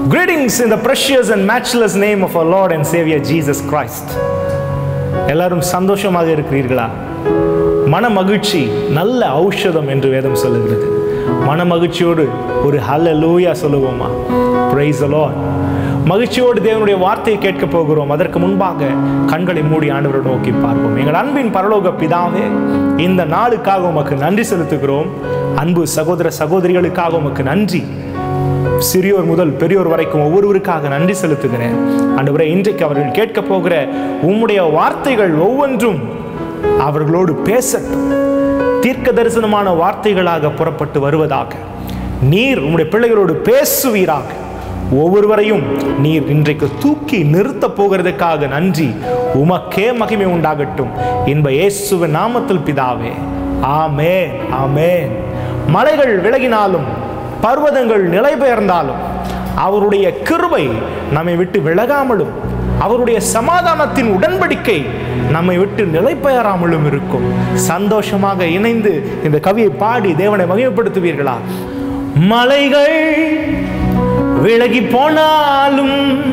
Greetings in the precious and matchless name of our Lord and Savior Jesus Christ. எல்லாரும் சந்தோஷமாக இருக்கிறீர்களா மன மகிழ்ச்சி நல்ல ஔஷதம் என்று வேதம் சொல்லுகிறது மன மகிழ்ச்சியோடு ஒரு ஹல்லேலூயா சொல்லுவோமா பிரைஸ் Lord மகிழ்ச்சியோடு தேவனுடைய வார்த்தையை கேட்க போகிறோம் அதற்கு முன்பாக கண்களை மூடி ஆண்டவரை நோக்கி பார்ப்போம் எங்கள் அன்பின் பரலோக பிதாவே இந்த நாளுக்காக உமக்கு நன்றி செலுத்துகிறோம் அன்பு சகோதர சகோதரிகளுக்காக உமக்கு நன்றி சிறியோர் முதல் பெரியோர் வரைக்கும் ஒவ்வொருவருக்காக நன்றி செலுத்துகிறேன் ஆண்டவரே இன்றைக்கு அவர்கள் கேட்க போகிற உம்முடைய வார்த்தைகள் ஒவ்வொன்றும் அவர்களோடு பேசட்டும் தீர்க்க தரிசனமான வார்த்தைகளாக புறப்பட்டு வருவதாக நீர் உம்முடைய பிள்ளைகளோடு பேசுவீராக ஒவ்வொருவரையும் நீர் இன்றைக்கு தூக்கி நிறுத்த போகிறதுக்காக நன்றி உமக்கே மகிமை உண்டாகட்டும் இன்ப இயேசுவின் நாமத்தில் பிதாவே ஆமென் ஆமென் மலைகள் விலகினாலும் பர்வதங்கள் நிலை பெயர்ந்தாலும் அவருடைய கிருபை நம்மை விட்டு விலகாமலும் அவருடைய சமாதானத்தின் உடன்படிக்கை நம்மை விட்டு நிலை பெயராமலும் இருக்கும் சந்தோஷமாக இணைந்து இந்த கவியை பாடி தேவனை மகிமைப்படுத்துவீர்களா மலைகள் விலகி போனாலும்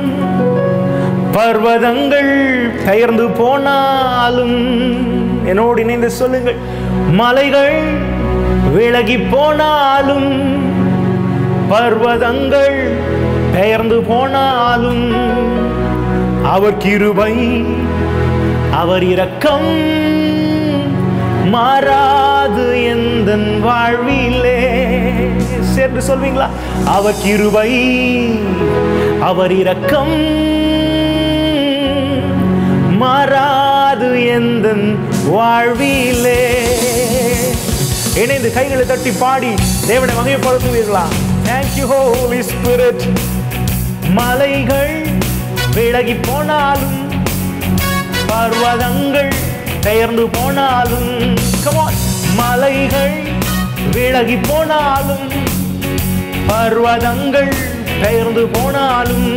பர்வதங்கள் பெயர்ந்து போனாலும் என்னோடு இணைந்து சொல்லுங்கள் மலைகள் விலகி போனாலும் பர்வதங்கள் பெயர்ந்து போனாலும் அவர் கிருபை அவர் இரக்கம் மாறாது எந்த வாழ்விலே சேர்ந்து சொல்வீங்களா அவர் கிருபை அவர் இரக்கம் மாறாது எந்த வாழ்விலே இணைந்து கைகளை தட்டி பாடி தேவனை மகிமைப்படுத்துவீர்களா தேங்க்யூ ஹோலி ஸ்பிரிட் மலைகள் விலகி போனாலும் பர்வதங்கள் பெயர்ந்து போனாலும் கமான் மலைகள் விலகி போனாலும் பர்வதங்கள் பெயர்ந்து போனாலும்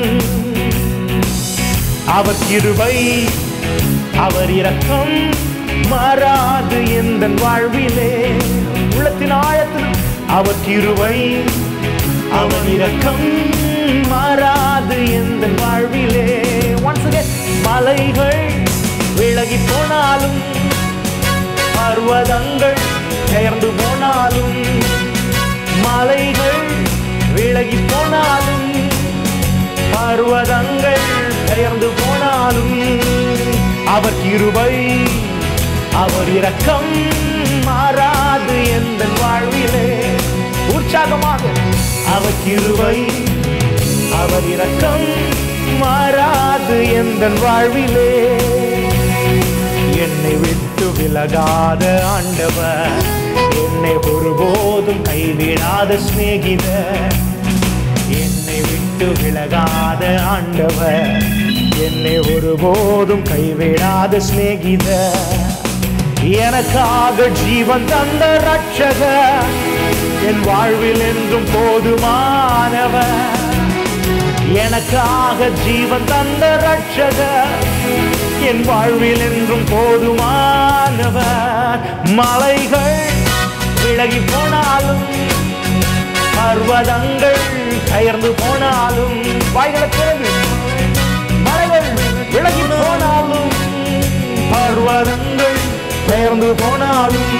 அவர் கிருபை அவர் இரக்கம் மாறாது எந்த வாழ்விலே உள்ளத்தின் ஆழத்தில் அவர் கிருபை அவர் இரக்கம் மாறாது எந்த வாழ்விலே ஒன்ஸ் அகைன் மலைகள் விலகி போனாலும் பர்வதங்கள் பெயர்ந்து போனாலும் மலைகள் விலகி போனாலும் பர்வதங்கள் பெயர்ந்து போனாலும் அவர் கிருபை அவர் இரக்கம் மாறாது எந்த வாழ்விலே உற்சாகமாக அவர் கிருபை அவர் இரக்கம் மாறாது எந்த வாழ்விலே என்னை விட்டு விலகாத ஆண்டவர் என்னை ஒருபோதும் கைவிடாத சிநேகிதர் என்னை விட்டு விலகாத ஆண்டவர் என்னை ஒருபோதும் கைவிடாத சிநேகிதர் எனக்காக ஜீவன் தந்த ரட்சகர் என் வாழ்வில் என்றும் போதுமானவர் எனக்காக ஜீவன் தந்த ரட்சகர் என் வாழ்வில் என்றும் போதுமானவர் மலைகள் விலகி போனாலும் பர்வதங்கள் கயர்ந்து போனாலும் வாய்களை திறந்து மலைகள் விலகி போனாலும் பர்வதங்கள் பெயர்ந்து போனாலும்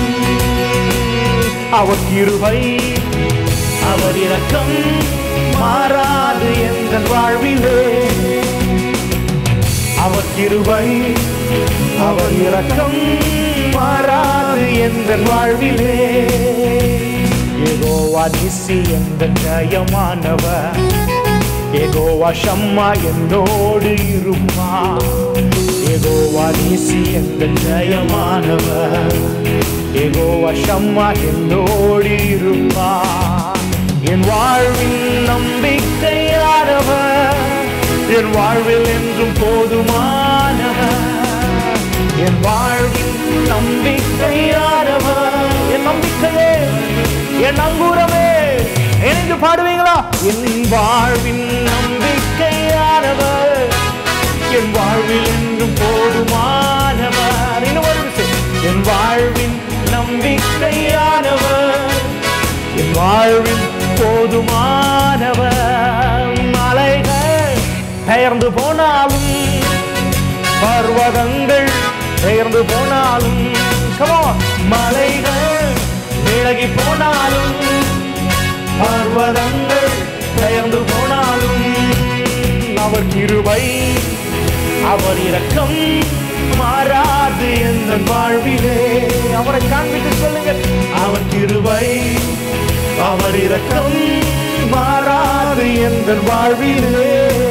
அவர் கிருபை அவர் இரக்கம் மாறாது எந்த வாழ்விலே அவர் கிருபை அவர் இரக்கம் மாறாது எந்த வாழ்விலே ஏகோவா நிசி எந்த ஜயமானவர் ஏகோவா ஷம்மா என்னோடு இருப்பா ஏகோவா நிசி எந்த ஜயமானவர் ஏகோவா ஷம்மா என்னோடு இருப்பா என் வாழ்வின் நம்பிக்கையானவர் என் வாழ்வில் என்றும் போதுமானவர் என் வாழ்வின் நம்பிக்கையானவர் என் நம்பிக்கையே என் அங்கூரமே இணைந்து பாடுவீங்களா என் வாழ்வின் நம்பிக்கையானவர் என் வாழ்வில் என்றும் போதுமானவர் இன்னும் ஒரு விஷயம் என் வாழ்வின் நம்பிக்கையானவர் என் வாழ்வில் போதுமானவர் பெயர்ந்து போனாலும் பர்வதங்கள் பெயர்ந்து போனாலும் come on. மலைகள் விலகி போனாலும் பர்வதங்கள் பெயர்ந்து போனாலும் அவர் கிருபை அவர் இரக்கம் மாறாது எந்த வாழ்விலே அவரை காண்பித்து சொல்லுங்க அவர் கிருபை அவர் இரக்கம் மாறாது எந்த வாழ்விலே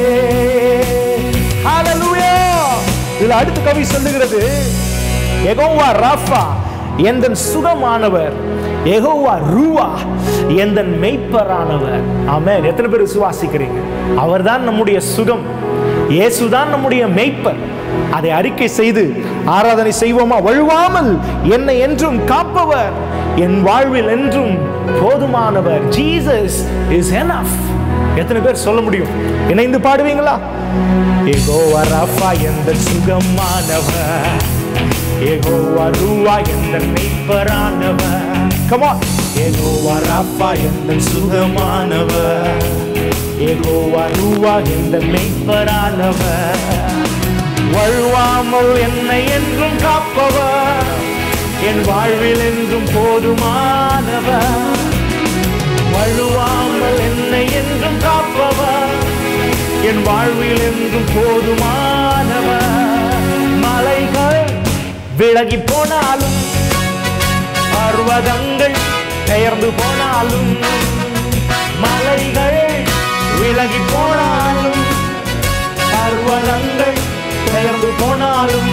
ஹalleluya இதுல அடுத்த கவி சொல்லுகிறது யெகோவா ராஃபா எந்தன் சுகமானவர் யெகோவா ரூவா எந்தன் மெய்ப்பரானவர் ஆமென் எத்தனை பேர் விசுவாசிக்கிறீங்க அவர்தான் நம்முடைய சுகம் இயேசுதான் நம்முடைய மெய்ப்பர் அதை அறிக்கை செய்து ஆராதனை செய்வோமா வழுவாமல் என்னை என்றும் காப்பவர் என் வாழ்வில் என்றும் போதுமானவர் ஜீசஸ் இஸ் enough எத்தனை பேர் சொல்ல முடியும் இணைந்து பாடுவீங்களா ஏகோவா ராஃபா எந்த சுகமானவர் ஏகோவா ரூவா எந்த மெய்ப்பரானவர் கமா ஏகோவா ராஃபா எந்த சுகமானவர் ஏகோவா ரூவா எந்த மெய்ப்பரானவர் வழுவாமல் என்னை என்றும் காப்பவர் என் வாழ்வில் என்றும் போதுமானவர் வழுவாமல் என்னை என்றும் காப்பவர் என் வாழ்வில் என்றும் போதுமானவர் மலைகள் விலகி போனாலும் பர்வதங்கள் பெயர்ந்து போனாலும் மலைகள் விலகி போனாலும் பர்வதங்கள் பெயர்ந்து போனாலும்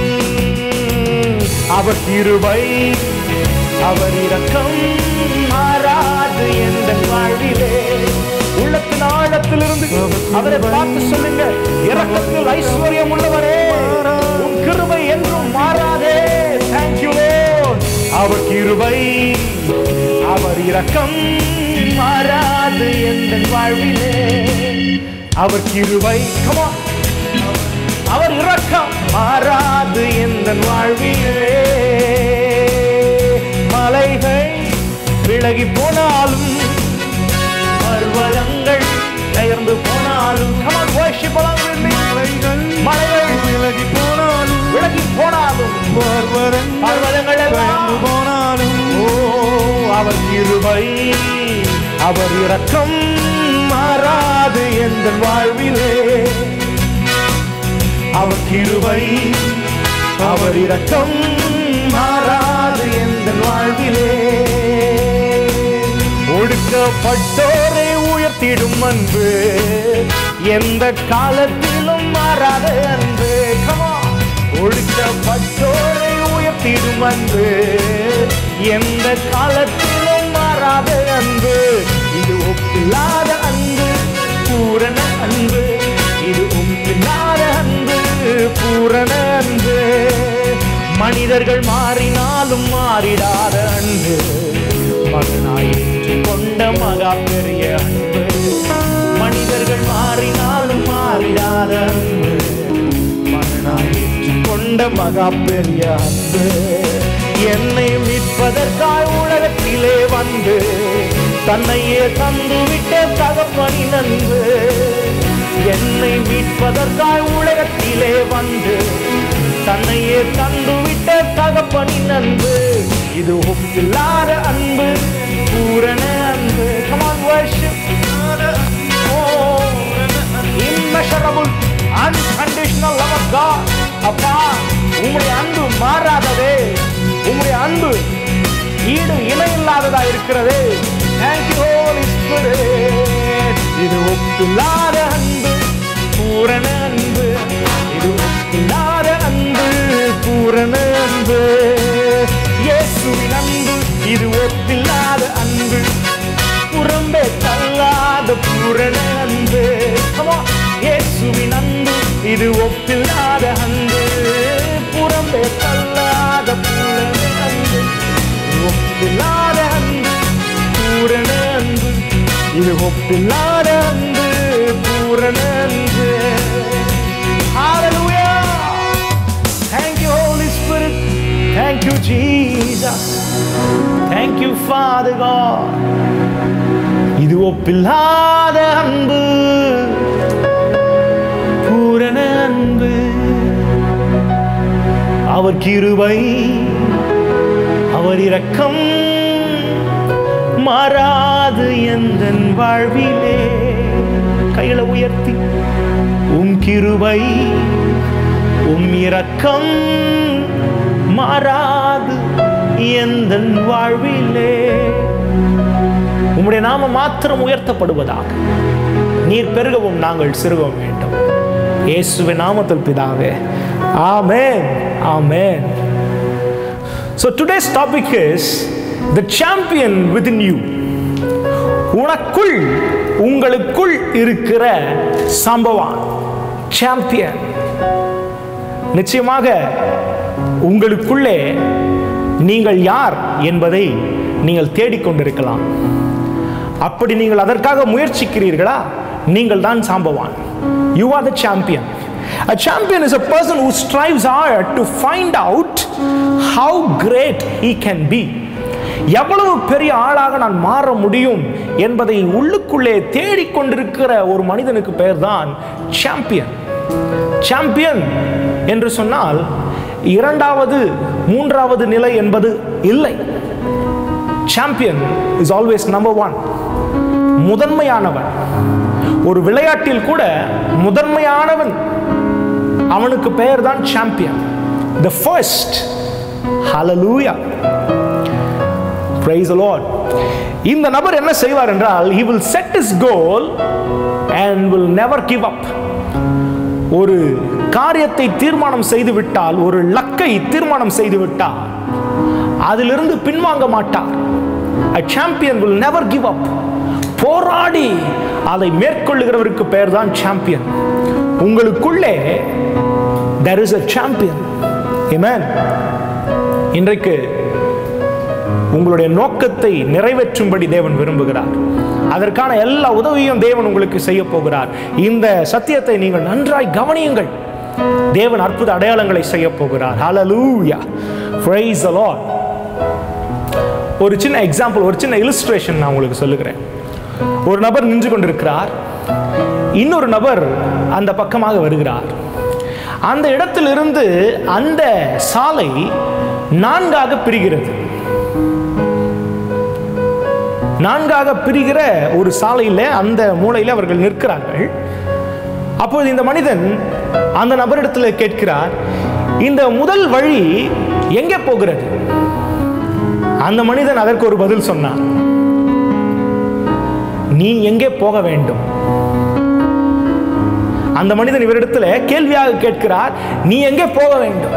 அவர் கிருபை அவர் இரக்கம் மாறாது எந்த வாழ்விலே உள்ளத்தின் ஆழத்திலிருந்து அவரை பார்த்து சொல்லுங்க இரக்கத்தில் ஐஸ்வர்யம் உள்ளவரே உன் கிருபை என்றும் மாறாதே தேங்க்யூ அவர் கிருபை அவர் இரக்கம் மாறாது எந்த வாழ்விலே அவர் கிருபை கமா அவர் இரக்கம் மாறாது எந்த வாழ்விலே மலைகள் விலகி போனாலும் பர்வதங்கள் பெயர்ந்து போனாலும் Come on, worship along with me. மலைகள் விலகி போனாலும் விலகி போனாலும் பர்வதங்கள் பர்வதங்கள் எல்லாம் பயந்து போனாலும் ஓ அவர் கிருபை அவர் இரக்கம் மாறாது எந்த வாழ்விலே அவர் கிருபை அவர் இரக்கம் மாறாது எந்த வாழ்விலே ஒடுக்கப்பட்டோரை உயர்த்திடும் அன்பு எந்த காலத்திலும் மாறாத அன்பு Come on. ஒடுக்கப்பட்டோரை உயர்த்திடும் அன்பு எந்த காலத்திலும் மாறாத அன்பு இது ஒப்பில்லாத அன்பு பூரண அன்பு இது ஒப்பில்லாத அன்பு பூரண அன்பு மனிதர்கள் மாறினாலும் மாறிடாத அன்பு மகனாய் கொண்ட மகா பெரிய அன்பு மனிதர்கள் மாறினாலும் மாறிடாத அன்பு மகனாய் கொண்ட மகா பெரிய அன்பு என்னை மீட்பதற்காய் உலகத்திலே வந்து தன்னையே தந்துவிட்ட தகப்பனின் அன்பு என்னை மீட்பதற்காய் உலகத்திலே வந்து தன்னையே தந்துவிட்ட தகப்பனின் அன்பு இது ஒப்பில்லாத அன்பு பூரண அன்பு Come on, worship. Oh, immeasurable, unconditional love of God. அப்பா உம்முடைய அன்பு மாறாததே உம்முடைய அன்பு ஈடு இணையில்லாததா இருக்கிறது Thank you, Holy Spirit. இது ஒப்பில்லாத அன்பு பூரண அன்பு இது ஒப்பில்லாத அன்பு பூரண அன்பு இயேசுவின் அன்பு இது ஒப்பில்லாத அன்பு புறம்பே தள்ளாத பூரண அன்பு Come on. இயேசுவின் அன்பு இது ஒப்பில்லாத அன்பு புறம்பே தள்ளாத பூரண அன்பு ஒப்பில்லாத அன்பு பூரண அன்பு இது ஒப்பில்லாத அன்பு பூரண அன்பு Hallelujah. Thank you, Holy Spirit. Thank you, Jesus. Thank you, Father God. இது ஒப்பில்லாத அன்பு பூரண அன்பு அவர் கிருபை அவர் இரக்கம் மாறாது எந்த வாழ்விலே கைகளை உயர்த்தி உம் கிருபை உம் இரக்கம் மாறாது எந்த வாழ்விலே உம்முடைய நாம மாத்திரம் உயர்த்தப்படுவதாக நீர் பெருகவும் நாங்கள் சிறுகவும் வேண்டும் இயேசுவின் நாமத்தில் பிதாவே ஆமென் ஆமென் So today's topic is the champion within you. உனக்குள் உங்களுக்குள் இருக்கிற சம்பவான் சாம்பியன் நிச்சயமாக உங்களுக்குள்ளே நீங்கள் யார் என்பதை நீங்கள் தேடிக்கொண்டிருக்கலாம் அப்படி நீங்கள் அதற்காக முயற்சிக்கிறீர்களா நீங்கள் தான் சாம்பவான் you are the champion A champion is a person who strives hard to find out how great he can be. எவ்வளவு பெரிய ஆளாக நான் மாற முடியும் என்பதை உள்ளுக்குள்ளே தேடிக்கொண்டிருக்கிற ஒரு மனிதனுக்கு பெயர் தான் சாம்பியன் சாம்பியன் என்று சொன்னால் இரண்டாவது மூன்றாவது நிலை என்பது இல்லை champion is always number one முதன்மையானவன் ஒரு விளையாட்டில் கூட முதன்மையானவன் அவனுக்கு பெயர் தான் சாம்பியன் த ஃபர்ஸ்ட் ஹalleluya praise the lord இந்த நபர் என்ன செய்வார் என்றால் he will set his goal and will never give up ஒரு காரியத்தை தீர்மானம் செய்து விட்டால் ஒரு லக்கை தீர்மானம் செய்து விட்டால் அதிலிருந்து பின்வாங்க மாட்டார் a champion will never give up போராடி அதை மேற்கொள்ளுகிறவருக்கு பெயர் தான் சாம்பியன் உங்களுக்குள்ளே there is a champion amen இன்றைக்கு உங்களுடைய நோக்கத்தை நிறைவேற்றும்படி தேவன் விரும்புகிறார் அதற்கான எல்லா உதவியும் தேவன் உங்களுக்கு செய்ய போகிறார் இந்த சத்தியத்தை நீங்கள் நன்றாய் கவனியுங்கள் தேவன் அற்புத அடையாளங்களை செய்ய போகிறார் ஹalleluya praise the lord ஒரு சின்ன எக்ஸாம்பிள் ஒரு சின்ன illustration நான் உங்களுக்கு சொல்லுகிறேன் ஒரு நபர் நின்று கொண்டிருக்கிறார் இன்னொரு நபர் அந்த பக்கமாக வருகிறார் அந்த இடத்திலிருந்து அந்த சாலை நான்காக பிரிகிறது நான்காக பிரிகிற ஒரு சாலையில் அந்த மூலையில் அவர்கள் நிற்கிறார்கள் அப்பொழுது இந்த மனிதன் அந்த நபரிடத்தில் கேட்கிறார் இந்த முதல் வழி எங்கே போகிறது அந்த மனிதன் அதற்கு ஒரு பதில் சொன்னான் நீ எங்கே போக வேண்டும் அந்த மனிதன் இவரிடத்துல கேள்வியாக கேட்கிறார் நீ எங்கே போக வேண்டும்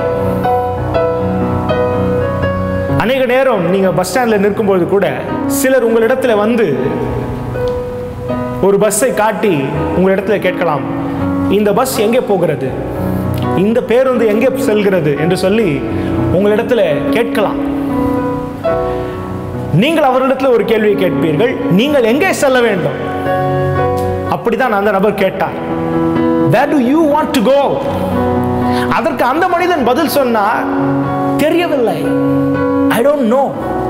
அநேக நேரம் நீங்க பஸ் ஸ்டாண்ட்ல நிற்கும்போது கூட சிலர் உங்களிடத்துல வந்து ஒரு பஸ்ஸை காட்டி உங்களிடத்துல கேட்கலாம் இந்த பஸ் எங்கே போகிறது இந்த பேருந்து எங்கே செல்கிறது என்று சொல்லி உங்களிடத்துல கேட்கலாம் நீங்கள் அவரிடத்தில் ஒரு கேள்வியை கேட்பீர்கள் நீங்கள் எங்கே செல்ல வேண்டும் அப்படிதான் அந்த நபர் கேட்டார் where do you want to go அதற்கு அந்த மனிதன் பதில் சொன்னார் தெரியவில்லை ஐ டோன்ட் நோ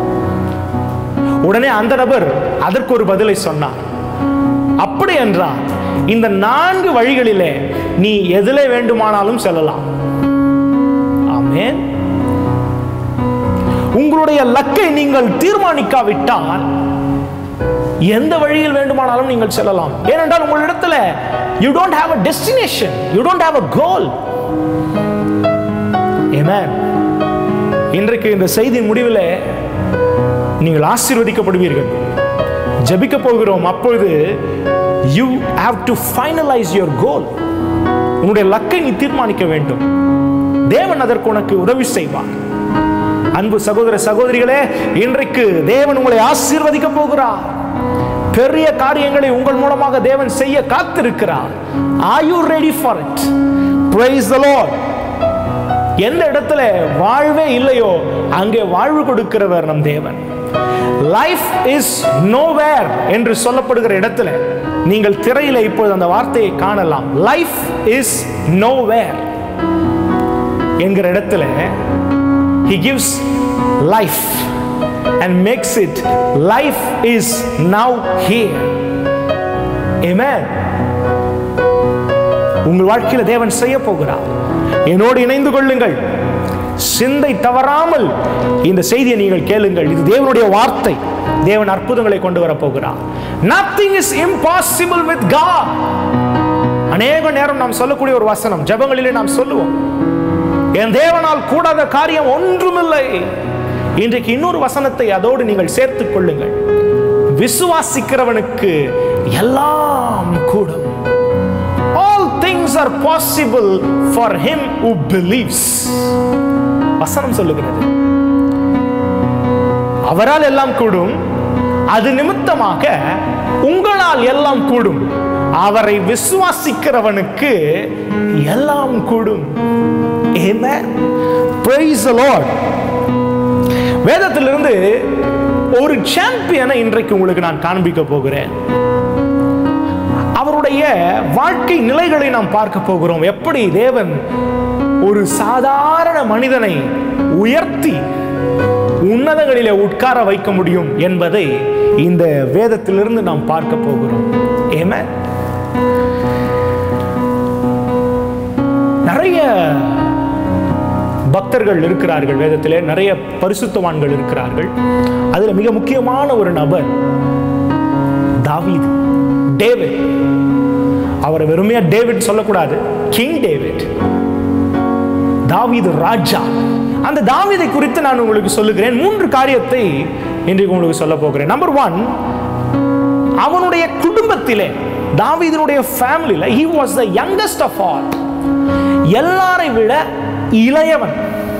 உடனே அந்த நபர் அதற்கு ஒரு பதிலை சொன்னார் அப்படி என்றால் இந்த நான்கு வழிகளிலே நீ எதிலே வேண்டுமானாலும் செல்லலாம் ஆமென் உங்களுடைய லக்கை நீங்கள் தீர்மானிக்காவிட்டால் எந்த வழியில் வேண்டுமானாலும் நீங்கள் செல்லலாம் ஏனென்றால் உங்களிடத்துல you don't have a destination you don't have a goal Amen. இன்றைக்கு இந்த செய்தியின் முடிவில் நீங்கள் ஆசீர்வதிக்கப்படுவீர்கள் ஜெபிக்க போகிறோம் அப்பொழுது you have to finalise your goal உன்னுடைய லக்கை நீ தீர்மானிக்க வேண்டும் தேவன் அதற்கு உனக்கு உதவி செய்வார் அன்பு சகோதர சகோதரிகளே இன்றைக்கு தேவன் உங்களை ஆசீர்வதிக்க போகிறார் பெரிய காரியங்களை உங்கள் மூலமாக தேவன் செய்ய காத்திருக்கிறார் are you ready for it praise the lord எந்த இடத்துல வாழ்வே இல்லையோ அங்கே வாழ்வு கொடுக்கிறவர் நம் தேவன் லைஃப் இஸ் நோவேர் என்று சொல்லப்படுகிற இடத்துல நீங்கள் திரையில இப்பொழுது அந்த வார்த்தையை காணலாம் லைஃப் இஸ் நோவேர் என்கிற இடத்துல he gives life and makes it life is now here amen உங்கள் வாழ்க்கையில தேவன் செய்ய போகிறார் என்னோடு இணைந்து கொள்ளுங்கள் சிந்தை தவறாமல் இந்த செய்தியை நீங்கள் கேளுங்கள் இது தேவனுடைய வார்த்தை தேவன் அற்புதங்களை கொண்டு வர போகிறார் nothing is impossible with God அநேக நேரம் நாம் சொல்லக்கூடிய ஒரு வசனம் ஜெபங்களிலே நாம் சொல்லுவோம் என் தேவனால் கூடாத காரியம் ஒன்றுமில்லை இன்றைக்கு இன்னொரு வசனத்தை அதோடு நீங்கள் சேர்த்துக் கொள்ளுங்கள் விசுவாசிக்கிறவனுக்கு எல்லாம் கூடும் all things are possible for him who believes வசனம் சொல்லுகிறது அவரால் எல்லாம் கூடும் அது நிமித்தமாக உங்களால் எல்லாம் கூடும் அவரை விசுவாசிக்கிறவனுக்கு எல்லாம் கூடும் Amen. Praise the Lord. வேதத்திலிருந்து ஒரு சாம்பியனை இன்றைக்கு உங்களுக்கு நான் காண்பிக்க போகிறேன் அவருடைய வாழ்க்கை நிலைகளை நாம் பார்க்க போகிறோம் எப்படி தேவன் ஒரு சாதாரண மனிதனை உயர்த்தி உன்னதங்களிலே உட்கார வைக்க முடியும் என்பதை இந்த வேதத்திலிருந்து நாம் பார்க்க போகிறோம் ஏம நிறைய பக்தர்கள் இருக்கிறார்கள் வேதத்திலே நிறைய பரிசுத்தவான்கள் இருக்கிறார்கள் அதுல மிக முக்கியமான ஒரு நபர் தாவீது டேவிட் அவரை வெறுமையா டேவிட் சொல்லக்கூடாது கிங் டேவிட் தாவீது ராஜா அந்த தாவீதை குறித்து நான் உங்களுக்கு சொல்லுகிறேன் மூன்று காரியத்தை இன்றைக்கு உங்களுக்கு சொல்ல போகிறேன் நம்பர் ஒன் அவனுடைய குடும்பத்திலே தாவீதனுடைய ஃபேமிலியில் he was the youngest of all எல்லாரை விட இளையவன்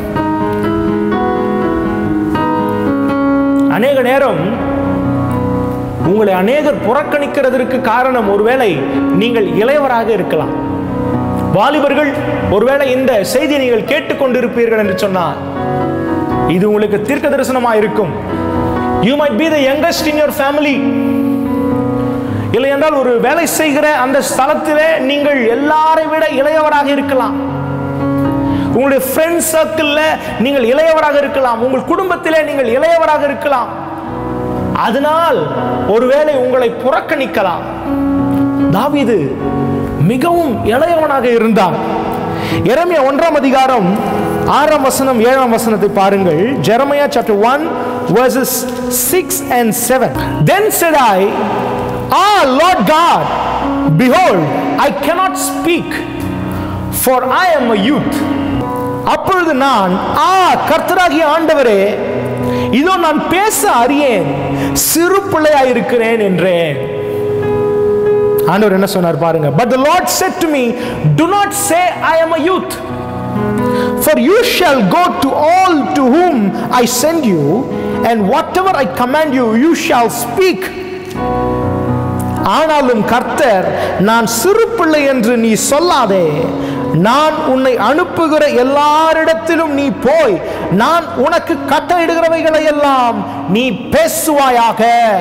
அநேக நேரம் உங்களை அநேகர் புறக்கணிக்கிறதற்கு காரணம் ஒருவேளை நீங்கள் இளையவராக இருக்கலாம் வாலிபர்கள் ஒருவேளை இந்த செய்தியை நீங்கள் கேட்டுக்கொண்டிருப்பீர்கள் என்று சொன்னால் இது உங்களுக்கு தீர்க்க தரிசனமாக இருக்கும் you might be the youngest in your family இல்லை என்றால் ஒரு வேலை செய்கிற அந்த ஸ்தலத்திலே நீங்கள் எல்லாரை விட இளையவராக இருக்கலாம் உங்களுடைய ஃப்ரெண்ட் சர்க்கிளில் நீங்கள் இளையவராக இருக்கலாம் உங்கள் குடும்பத்திலே நீங்கள் இளையவராக இருக்கலாம் அதனால் ஒருவேளை உங்களை புறக்கணிக்கலாம் தாவீது மிகவும் இளையவனாக இருந்தான் எரமியா ஒன்றாம் அதிகாரம் ஆறாம் வசனம் ஏழாம் வசனத்தை பாருங்கள் Jeremiah chapter one verses 6 and 7 then said i ah lord god behold i cannot speak for i am a youth அப்பொழுது நான் ஆ கர்த்தராகிய ஆண்டவரே இதோ நான் பேச அறியேன் சிறு பிள்ளையாயிருக்கிறேன் என்றேன் ஆண்டவர் என்ன சொன்னார் பாருங்க but the lord said to me do not say i am a youth for you shall go to all to whom i send you and whatever i command you you shall speak ஆனாலும் கர்த்தர் நான் சிறு பிள்ளை என்று நீ சொல்லாதே நான் உன்னை அனுப்புகிற எல்லாரிடத்திலும் நீ போய் நான் உனக்கு கட்டளையிடுகிறவைகளை எல்லாம் நீ பேசுவாயாக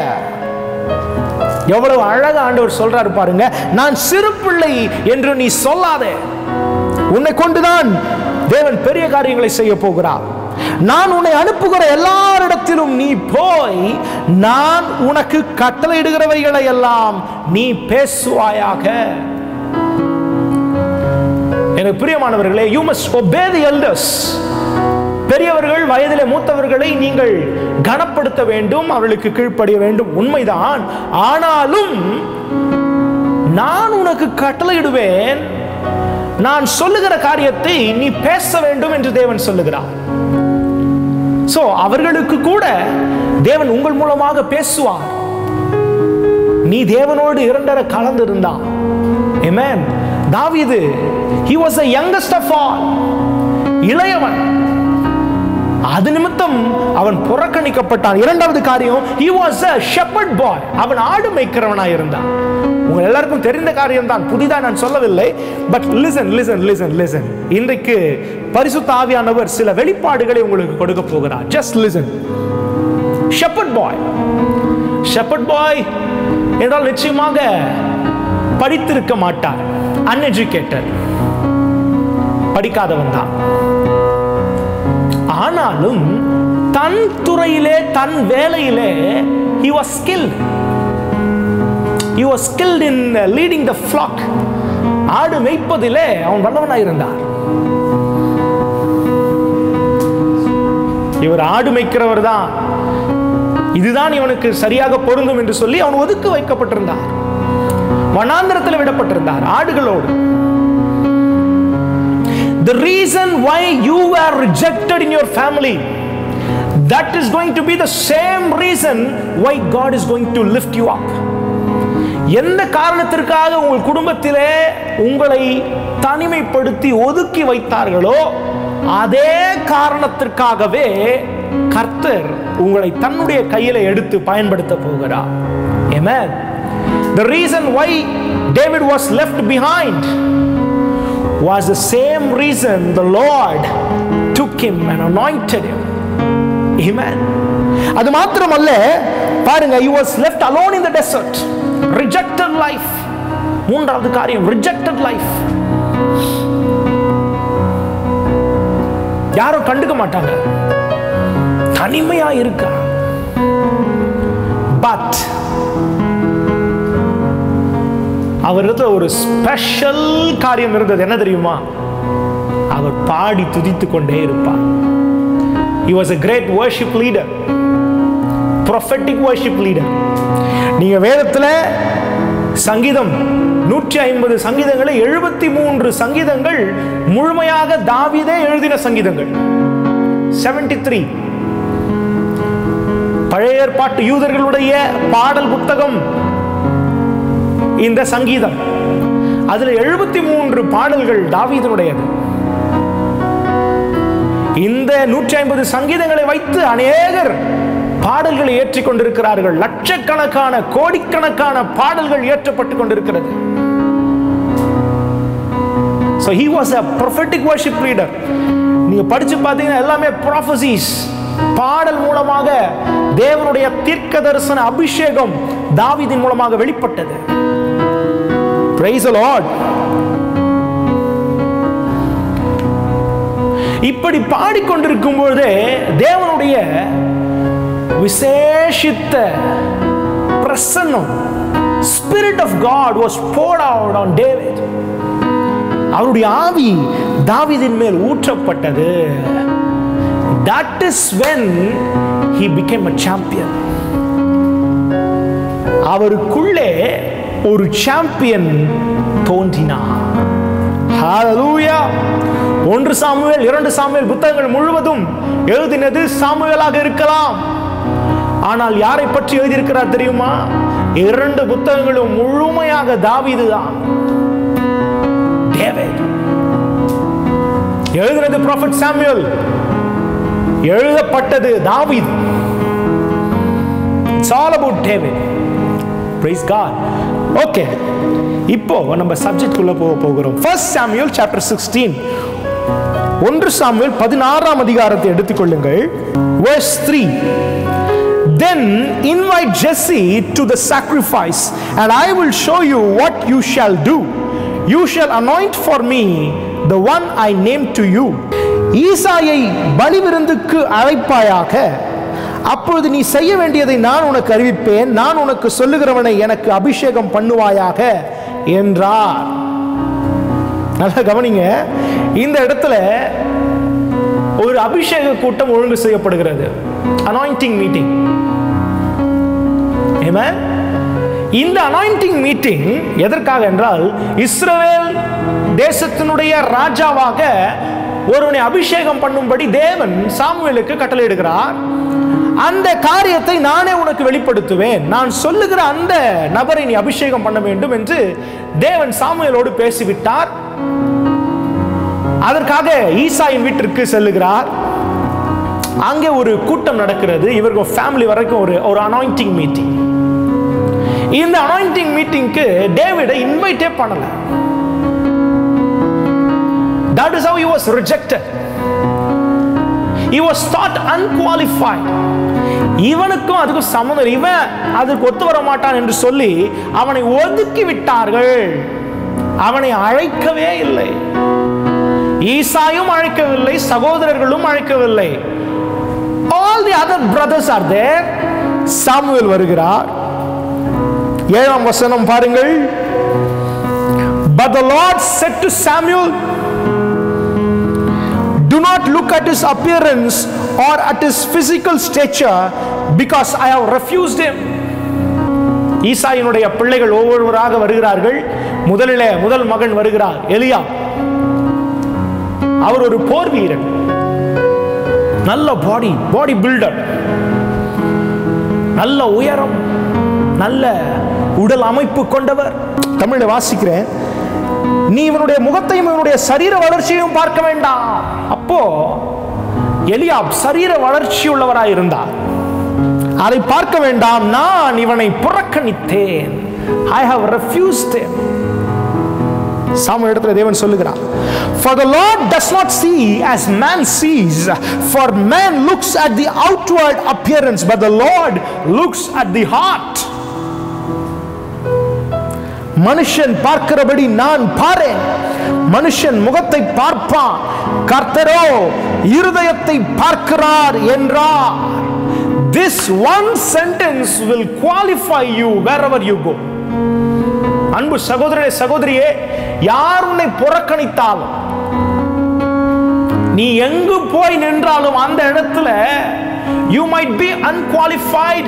எவ்வளவு அழகா ஆண்டவர் சொல்றாரு பாருங்க நான் சிறு பிள்ளை என்று நீ சொல்லாதே உன்னை கொண்டுதான் தேவன் பெரிய காரியங்களை செய்ய போகிறார் நான் உன்னை அனுப்புகிற எல்லாரிடத்திலும் நீ போய் நான் உனக்கு கட்டளையிடுகிறவைகளை எல்லாம் நீ பேசுவாயாக எனக்கு பிரியமானவர்களே you must obey the elders பெரியவர்கள் வயதிலே மூத்தவர்களை நீங்கள் கனப்படுத்த வேண்டும் அவர்களுக்கு கீழ்ப்படிய வேண்டும் உண்மைதான் ஆனாலும் நான் உனக்கு கட்டளையிடுவேன் நான் சொல்லுகிற காரியத்தை நீ பேச வேண்டும் என்று தேவன் சொல்லுகிறார் சோ அவர்களுக்கு கூட தேவன் உங்கள் மூலமாக பேசுவார் நீ தேவனோடு இரண்டரை கலந்திருந்தான் Amen. தாவீது he was the youngest of all இளையவன் அது நிமித்தம் அவன் புறக்கணிக்கப்பட்டான் இரண்டாவது காரியம் he was a shepherd boy அவன் ஆடு மேய்க்கிறவனாய் இருந்தான் உங்க எல்லாருக்கும் தெரிந்த காரியம் தான் புதிதா நான் சொல்லவில்லை but listen listen listen listen இன்றைக்கு பரிசுத்த ஆவியானவர் சில வெளிப்பாடுகளை உங்களுக்கு கொடுக்க போகிறார் just listen shepherd boy shepherd boy என்றால் நிச்சயமாக படித்திருக்க மாட்டார் அன்எஜுகேட்டட் படிக்காதவன் தான் ஆனாலும் தன் துறையிலே தன் வேலையிலே he was skilled he was skilled in leading the flock ஆடு மேய்ப்பதிலே அவன் வல்லவனாய் இருந்தார் இவர் ஆடு மேய்க்கிறவர் தான் இதுதான் இவனுக்கு சரியாக பொருந்தும் என்று சொல்லி அவன் ஒதுக்கு வைக்கப்பட்டிருந்தார் வனாந்திரத்தில் விடப்பட்டிருந்தார் ஆடுகளோடு The reason why you were rejected in your family, that is going to be the same reason why God is going to lift you up. எந்த காரணத்திற்காக உங்கள் குடும்பத்திலே உங்களை தனிமைப்படுத்தி ஒதுக்கி வைத்தார்களோ அதே காரணத்திற்காகவே கர்த்தர் உங்களை தன்னுடைய கையில எடுத்து பயன்படுத்த போகிறார் Amen. The reason why David was left behind was the same reason the Lord took him and anointed him. Amen. அது மாத்திரமல்ல பாருங்க he was left alone in the desert rejected life மூன்றாவது காரியம் rejected life யாரும் கண்டுக்க மாட்டாங்க தனிமையா இருக்க பட் அவரிடத்துல ஒரு ஸ்பெஷல் காரியம் இருந்தது என்ன தெரியுமா அவர் பாடி துதித்து கொண்டே இருப்பார் he was a great worship leader prophetic worship leader நீங்க வேதத்துல சங்கீதம் நூற்றி ஐம்பது சங்கீதங்களை எழுபத்தி மூன்று சங்கீதங்கள் முழுமையாக தாவீதே எழுதின சங்கீதங்கள் 73 த்ரீ பழைய ஏற்பாட்டு யூதர்களுடைய பாடல் புத்தகம் இந்த சங்கீதம் அதுல எழுபத்தி மூன்று பாடல்கள் தாவீதனுடையது இந்த நூற்றி ஐம்பது சங்கீதங்களை வைத்து அநேகர் பாடல்களை ஏற்றிக் கொண்டிருக்கிறார்கள் லட்சக்கணக்கான கோடிக்கணக்கான பாடல்கள் ஏற்றப்பட்டு கொண்டிருக்கிறது So he was a prophetic worship leader. நீங்க படிச்சு பார்த்தீங்கன்னா எல்லாமே prophecies பாடல் மூலமாக தேவனுடைய தீர்க்க தரிசன அபிஷேகம் தாவீதின் மூலமாக வெளிப்பட்டது Praise the Lord. இப்படி பாடிக்கொண்டிருக்கும் பொழுதே தேவனுடைய விசேஷித்த பிரசன்னம் spirit of God was poured out on David அவருடைய ஆவி தாவீதின் மேல் ஊற்றப்பட்டது that is when he became a champion அவருக்குள்ளே ஒரு சாம்பியன் தோன்றினார் ஹalleluya ஒன்று சாமுவேல் இரண்டு சாமுவேல் புத்தகங்கள் முழுவதும் எழுதினது சாமுவேலாக இருக்கலாம் ஆனால் யாரை பற்றி எழுதியிருக்கிறார் தெரியுமா இரண்டு புத்தகங்களும் முழுமையாக தாவீது தான் டேவிட் எழுதினது ப்ராஃபட் சாமுவேல் எழுதப்பட்டது தாவீது it's all about David praise God okay இப்போ நம்ம சப்ஜெக்ட் உள்ள போக போகிறோம் ஃபர்ஸ்ட் சாமுவேல் சாப்டர் சிக்ஸ்டீன் ஒன்று சாமுவேல் பதினாறாம் அதிகாரத்தை எடுத்துக்கொள்ளுங்கள் verse 3 then invite Jesse to the sacrifice and I will show you what you shall do you shall anoint for me the one I named to you ஈசாயை பலிவிருந்துக்கு அழைப்பாயாக அப்பொழுது நீ செய்ய வேண்டியதை நான் உனக்கு அறிவிப்பேன் நான் உனக்கு சொல்லுகிறவனை எனக்கு அபிஷேகம் பண்ணுவாயாக என்றார் நல்லா கவனிங்க இந்த இடத்துல ஒரு அபிஷேக கூட்டம் ஒழுங்கு செய்யப்படுகிறது அனாயிண்டிங் மீட்டிங் இந்த அனாயிண்டிங் மீட்டிங் எதற்காக என்றால் இஸ்ரவேல் தேசத்தினுடைய ராஜாவாக ஒருவனை அபிஷேகம் பண்ணும்படி தேவன் சாமுவேலுக்கு கட்டளையிடுகிறார் அந்த காரியத்தை நானே உனக்கு வெளிப்படுத்துவேன் நான் சொல்லுகிற அந்த நபரை நீ அபிஷேகம் பண்ண வேண்டும் என்று தேவன் சாமுவேலோடு பேசிவிட்டார் அதற்காக ஈசாயின் வீட்டிற்கு செல்லுகிறார் அங்கே ஒரு கூட்டம் நடக்கிறது இவர்கள் ஃபேமிலி வரைக்கும் ஒரு ஒரு அனாயிண்டிங் மீட்டிங் இந்த அனாயிண்டிங் மீட்டிங்க்கு டேவிடை இன்வைட்டே பண்ணல that is how he was rejected he was thought unqualified இவனுக்கும் அதுக்கும் சம்மந்தம் இல்லை. இவன் அதுக்கு ஒத்து வர மாட்டான் என்று சொல்லி அவனை ஒதுக்கி விட்டார்கள் அவனை அழைக்கவே இல்லை ஈசாயும் அழைக்கவில்லை சகோதரர்களும் அழைக்கவில்லை all the other brothers are there Samuel வருகிறார் ஏழாம் வசனம் பாருங்கள் But the Lord said to Samuel, Do not look at his appearance or at his physical stature, because I have refused him. ஈசாயினுடைய பிள்ளைகள் ஒவ்வொருவராக வருகிறார்கள் முதலிலே முதல் மகன் வருகிறார் எலியா அவர் ஒரு போர் வீரன் நல்ல பாடி பாடி பில்டர் நல்ல உயரம் நல்ல உடல் அமைப்பு கொண்டவர் தமிழில் வாசிக்கிறேன் நீ இவனுடைய முகத்தையும் இவனுடைய சரீர வளர்ச்சியையும் பார்க்க வேண்டாம் அப்போ எலியாப் சரீர வளர்ச்சி உள்ளவராய் இருந்தார் அதை பார்க்க வேண்டாம் நான் இவனை புறக்கணித்தேன் ஐ ஹவ் ரெஃப்யூஸ்ட் சாம இடத்துல தேவன் சொல்லுகிறார் For the Lord does not see as man sees, for man looks at the outward appearance, but the Lord looks at the heart. மனுஷன் பார்க்கிறபடி நான் பாரேன் மனுஷன் முகத்தை பார்ப்பான் கர்த்தரோ இருதயத்தை பார்க்கிறார் என்றார் this one sentence will qualify you wherever you go அன்பு சகோதரே சகோதரியே யார் உன்னை புறக்கணித்தாலும் நீ எங்கு போய் நின்றாலும் அந்த இடத்துல யூ மைட் பி அன்குவாலிஃபைட்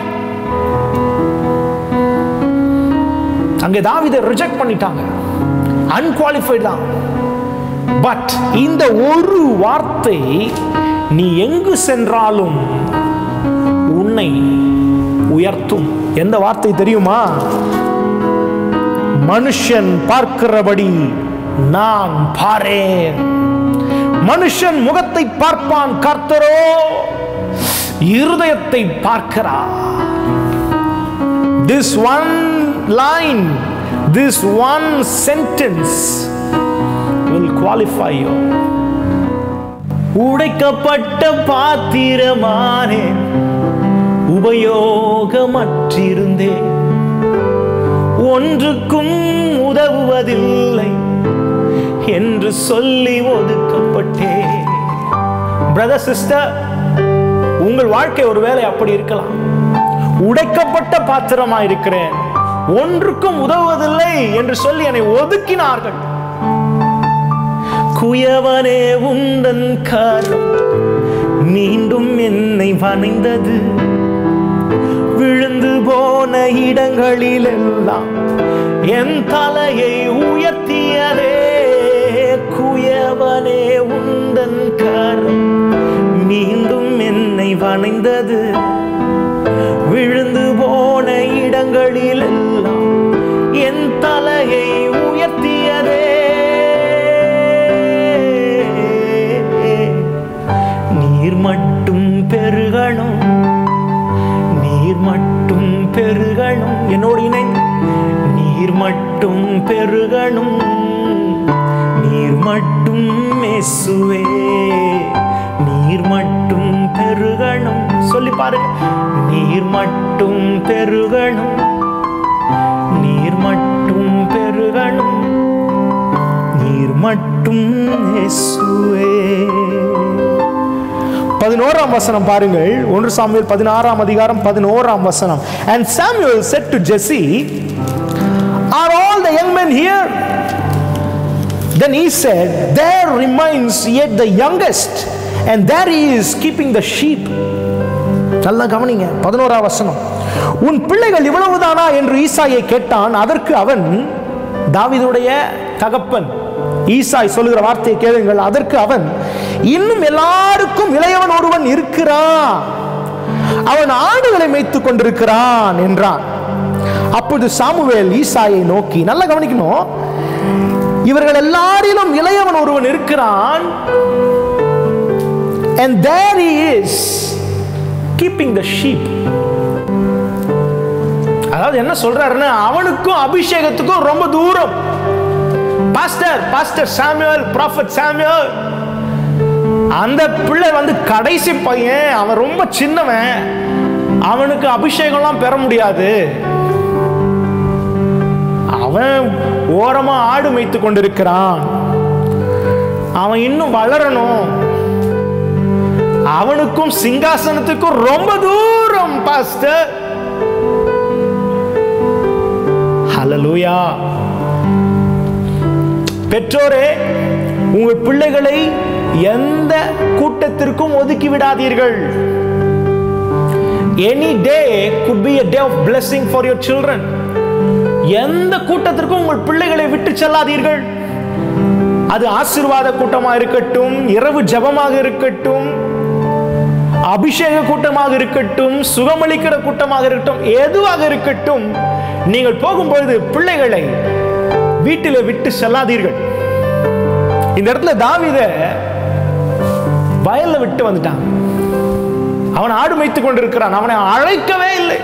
அங்கே தாவிதை ரிஜெக்ட் பண்ணிட்டாங்க அன்குவாலிஃபைட் தான் பட் இந்த ஒரு வார்த்தை நீ எங்கு சென்றாலும் உன்னை உயர்த்தும் எந்த வார்த்தை தெரியுமா மனுஷன் பார்க்கிறபடி நான் பாரேன் மனுஷன் முகத்தை பார்ப்பான் கர்த்தரோ இருதயத்தை பார்க்கிறார் this one line this one sentence will qualify you உடைக்கப்பட்ட பாத்திரமானேன் உபயோகமற்றிருந்தேன் ஒன்றுக்கும் உதவுவதில்லை என்று சொல்லி ஒதுக்கப்பட்டேன் பிரதர் சிஸ்டர் உங்கள் வாழ்க்கை ஒருவேளை அப்படி இருக்கலாம் உடைக்கப்பட்ட பாத்திரமா இருக்கிறேன் ஒன்றுக்கும் உதவுவதில்லை என்று சொல்லி என்னை ஒதுக்கினார்கள் குயவனே உந்தன் காலம் மீண்டும் என்னை வணைந்தது விழுந்து போன இடங்களில் எல்லாம் என் தலையை உயர்த்தியதே குயவனே உந்தன் காரம் மீண்டும் என்னை வணைந்தது விழுந்து போன இடங்களில் எல்லாம் என் தலையை உயர்த்தியதே நீர் மட்டும் பெருகணும் நீர் மட்டும் பெருகணும் என்னோடு இணைந்து நீர் மட்டும் பெருகணும் நீர் மட்டும் மெசுவே நீர் மட்டும் பெருகணும் சொல்லி பாருங்க நீர் மட்டும் பெருகணும் நீர் மட்டும் பெருகணும் நீர் மட்டும் இயேசுவே பதினோராம் வசனம் பாருங்கள் ஒன்று சாமுவேல் பதினாறாம் அதிகாரம் பதினோராம் வசனம் and samuel said to jesse are all the young men here then he said there remains yet the youngest and there he is keeping the sheep நல்லா கவனிங்க பதினோராம் வசனம் உன் பிள்ளைகள் இவ்வளவுதானா என்று ஈசாயை கேட்டான் அதற்கு அவன் தாவீதுடைய தகப்பன் ஈசாய் சொல்லுகிற வார்த்தையை கேளுங்கள் அதற்கு அவன் இன்னும் எல்லாருக்கும் இளையவன் ஒருவன் இருக்கிறான் அவன் ஆடுகளை மேய்த்துக் கொண்டிருக்கிறான் என்றான் அப்பொழுது சாமுவேல் ஈசாயை நோக்கி நல்லா கவனிக்கணும் இவர்கள் எல்லாரிலும் இளையவன் ஒருவன் இருக்கிறான் and there he is keeping the sheep அதாவது என்ன சொல்றாருன்னா அவனுக்கும் அபிஷேகத்துக்கும் ரொம்ப தூரம் pastor pastor Samuel prophet Samuel அந்த பிள்ளை வந்து கடைசி பையன் அவன் ரொம்ப சின்னவன் அவனுக்கு அபிஷேகம்லாம் பெற முடியாது அவன் ஓரமா ஆடு மேய்த்து கொண்டிருக்கிறான் அவன் இன்னும் வளரணும் அவனுக்கும் சிங்காசனத்துக்கும் ரொம்ப தூரம் பாஸ்டர் ஹalleluya பெற்றோரே உங்கள் பிள்ளைகளை எந்த கூட்டத்திற்கும் ஒதுக்கி விடாதீர்கள் any day could be a day of blessing for your children எந்த கூட்டத்திற்கும் உங்கள் பிள்ளைகளை விட்டு செல்லாதீர்கள் அது ஆசீர்வாத கூட்டமா இருக்கட்டும் இரவு ஜெபமாக இருக்கட்டும் அபிஷேக கூட்டமாக இருக்கட்டும் சுகமளிக்கிற கூட்டமாக இருக்கட்டும் எதுவாக இருக்கட்டும் நீங்கள் போகும்பொழுது பிள்ளைகளை வீட்டில் விட்டு செல்லாதீர்கள் இந்த இடத்துல தாவீத வயல்ல விட்டு வந்துட்டான் அவன் ஆடு மேய்த்துக் கொண்டிருக்கிறான் அவனை அழைக்கவே இல்லை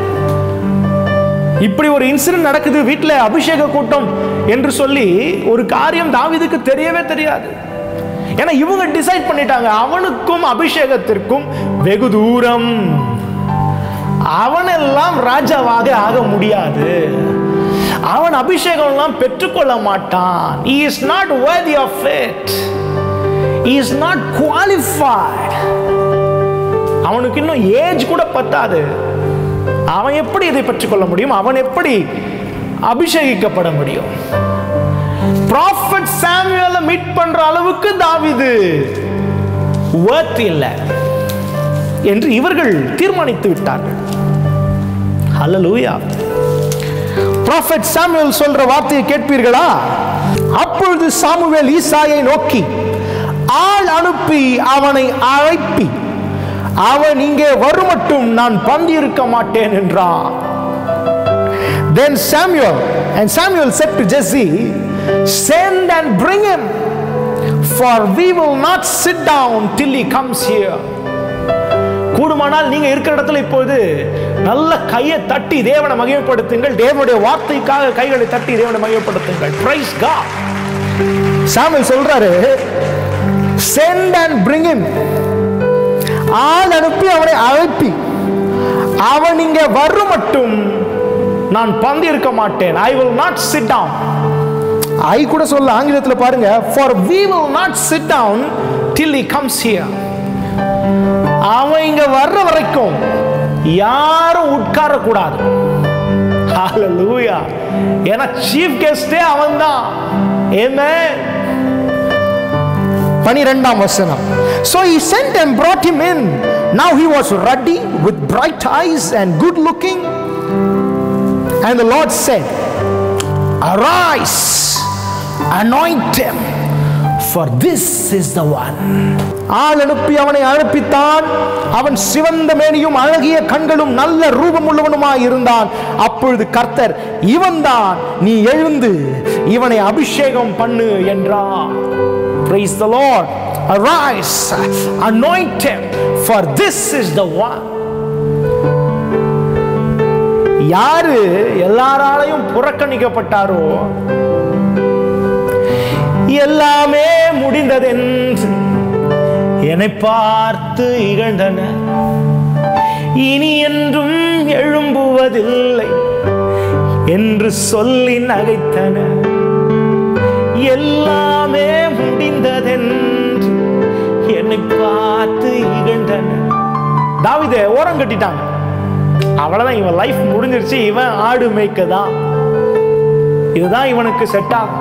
இப்படி ஒரு இன்சிடென்ட் நடக்குது வீட்டில் அபிஷேக கூட்டம் என்று சொல்லி ஒரு காரியம் தாவீதுக்கு தெரியவே தெரியாது ஏன்னா இவங்க டிசைட் பண்ணிட்டாங்க அவனுக்கும் அபிஷேகத்திற்கும் வெகு தூரம் அவனெல்லாம் ராஜாவாக ஆக முடியாது அவன் அபிஷேகம் எல்லாம் பெற்றுக்கொள்ள மாட்டான் he is not worthy of it he is not qualified அவனுக்கு இன்னும் ஏஜ் கூட பத்தாது அவன் எப்படி இதை பெற்றுக்கொள்ள முடியும் அவன் எப்படி அபிஷேகிக்கப்பட முடியும் ப்ராஃபட் சாமுவேலை மீட் பண்ற அளவுக்கு தாவிது worth இல்லை என்று இவர்கள் தீர்மானித்து விட்டார்கள் ஹalleluya ப்ராஃபட் சாமுவேல் சொல்ற வார்த்தையை கேட்பீர்களா அப்பொழுது சாமுவேல் ஈசாயை நோக்கி ஆள் அனுப்பி அவனை அழைப்பி அவன் இங்கே வருமட்டும் நான் பந்தி இருக்க மாட்டேன் என்றான் Then Samuel and Samuel said to Jesse, Send and bring him, for we will not sit down till he comes here. கூடுமானால் நீங்க இருக்கிற இடத்துல இப்போது நல்ல கையை தட்டி தேவனை மகிமைப்படுத்துங்கள் தேவனுடைய வார்த்தைக்காக கைகளை தட்டி தேவனை மகிமைப்படுத்துங்கள் பிரைஸ் God சாமுவேல் சொல்றாரு சென்ட் அண்ட் பிரிங் him ஆள் அனுப்பி அவனை அழைப்பி அவன் இங்க வரும் மட்டும் நான் பந்தி இருக்க மாட்டேன் I will not sit down I கூட சொல்ல ஆங்கிலத்தில் பாருங்க for we will not sit down till he comes here அவன் இங்க வர்ற வரைக்கும் யாரும் உட்கார கூடாது ஹalleluya ஏன்னா சீஃப் கெஸ்டே அவன் தான் பனிரெண்டாம் வசனம் so he sent and brought him in now he was ruddy with bright eyes and good looking and the lord said arise anoint him for this is the one ஆள் அனுப்பி அவனை அழைப்பித்தான் அவன் சிவந்த மேனியும் அழகிய கண்களும் நல்ல ரூபம் உள்ளவனுமாய் இருந்தான் அப்பொழுது கர்த்தர் இவன்தான் நீ எழுந்து இவனை அபிஷேகம் பண்ணு என்றார் Praise the Lord. Arise, anoint him, for this is the one. யாரு எல்லாராலையும் புறக்கணிக்கப்பட்டாரோ எல்லாமே முடிந்ததென்று என்னை பார்த்து இகழ்ந்தன இனி என்றும் எழும்புவதில்லை என்று சொல்லி நகைத்தன எல்லாமே முடிந்ததென்று என்னை பார்த்து இகழ்ந்தன தாவிதே ஓரம் கட்டிட்டாங்க அவ்வளவுதான் இவன் லைஃப் முடிஞ்சிருச்சு இவன் ஆடு மேய்க்க தான் இதுதான் இவனுக்கு செட் ஆகும்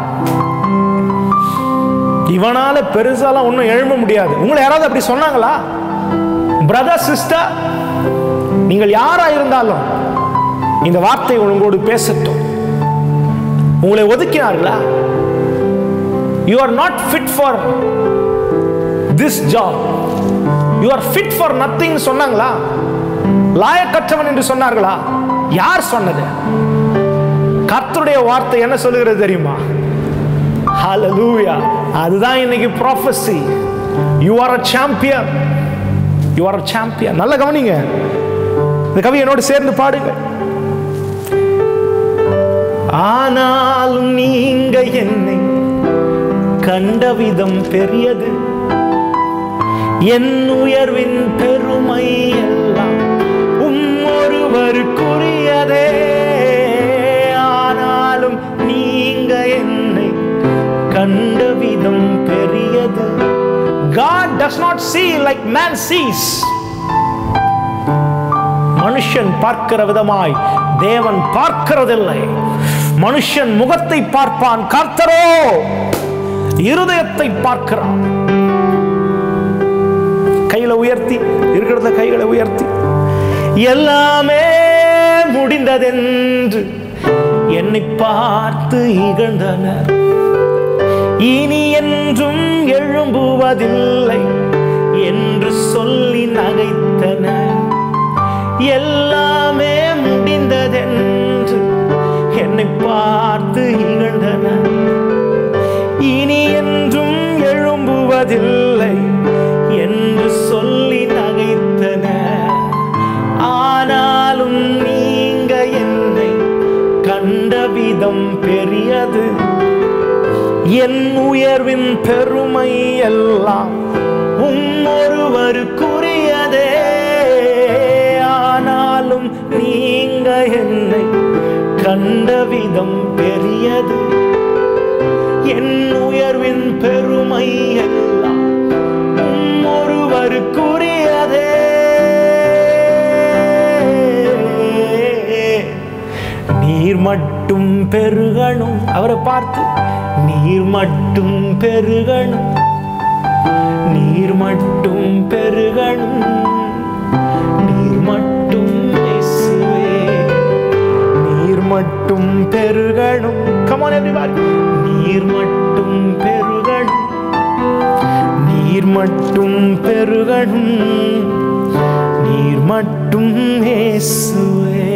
இவனால பெருசாலாம் ஒன்றும் எழும்ப முடியாது உங்களை யாராவது அப்படி சொன்னாங்களா பிரதர் சிஸ்டர் நீங்கள் யாரா இருந்தாலும் இந்த வார்த்தை உங்களோடு பேசட்டும் உங்களை ஒதுக்கினார்களா you are not fit for this job you are fit for nothing சொன்னாங்களா லாயக்கற்றவன் என்று சொன்னார்களா யார் சொன்னது கர்த்தருடைய வார்த்தை என்ன சொல்லுகிறது தெரியுமா ஹalleluya அதுதான் இன்னைக்கு prophecy you are a champion you are a champion நல்ல கவனிங்க இந்த கவி என்னோடு சேர்ந்து பாடுங்க ஆனாலும் நீங்க என்னை கண்ட விதம் பெரியது என் உயர்வின் பெருமை எல்லாம் உம் ஒருவருக்குரியதே ஆனாலும் நீங்க என்னை கண்ட விதம் பெரியது God does not see like man sees மனுஷன் பார்க்கிற விதமாய் தேவன் பார்க்கிறதில்லை மனுஷன் முகத்தை பார்ப்பான் கர்த்தரோ இருதயத்தை பார்க்கிறார் கையில உயர்த்தி இருக்கிறத கைகளை உயர்த்தி எல்லாமே முடிந்ததென்று என்னை பார்த்து இகழ்ந்தனர் இனி என்றும் எழும்புவதில்லை என்று சொல்லி நகைத்தனர் எல்லாமே முடிந்ததென்று என்னை பார்த்து இகழ்ந்தனர் இனி என்றும் எழும்புவதில்லை என்று சொல்லி நகைத்தனர் ஆனாலும் நீங்க என்னை கண்ட விதம் பெரியது என் உயர்வின் பெருமை எல்லாம் உம் ஒருவருக்குரியதே ஆனாலும் நீங்க என்னை கண்ட விதம் பெரியது என் உயர்வின் பெருமை எல்லாம் உம் ஒருவருக்குரியதே நீர் மட்டும் பெருகணும் அவரை பார்த்து நீர் மட்டும் பெருகணும் நீர் மட்டும் பெருகணும் நீர் மட்டும் இயேசுவே நீர் மட்டும் பெருகணும் கமான் everybody நீர் மட்டும் பெருகணும் நீர் மட்டும் பெருகணும் நீர் மட்டும் இயேசுவே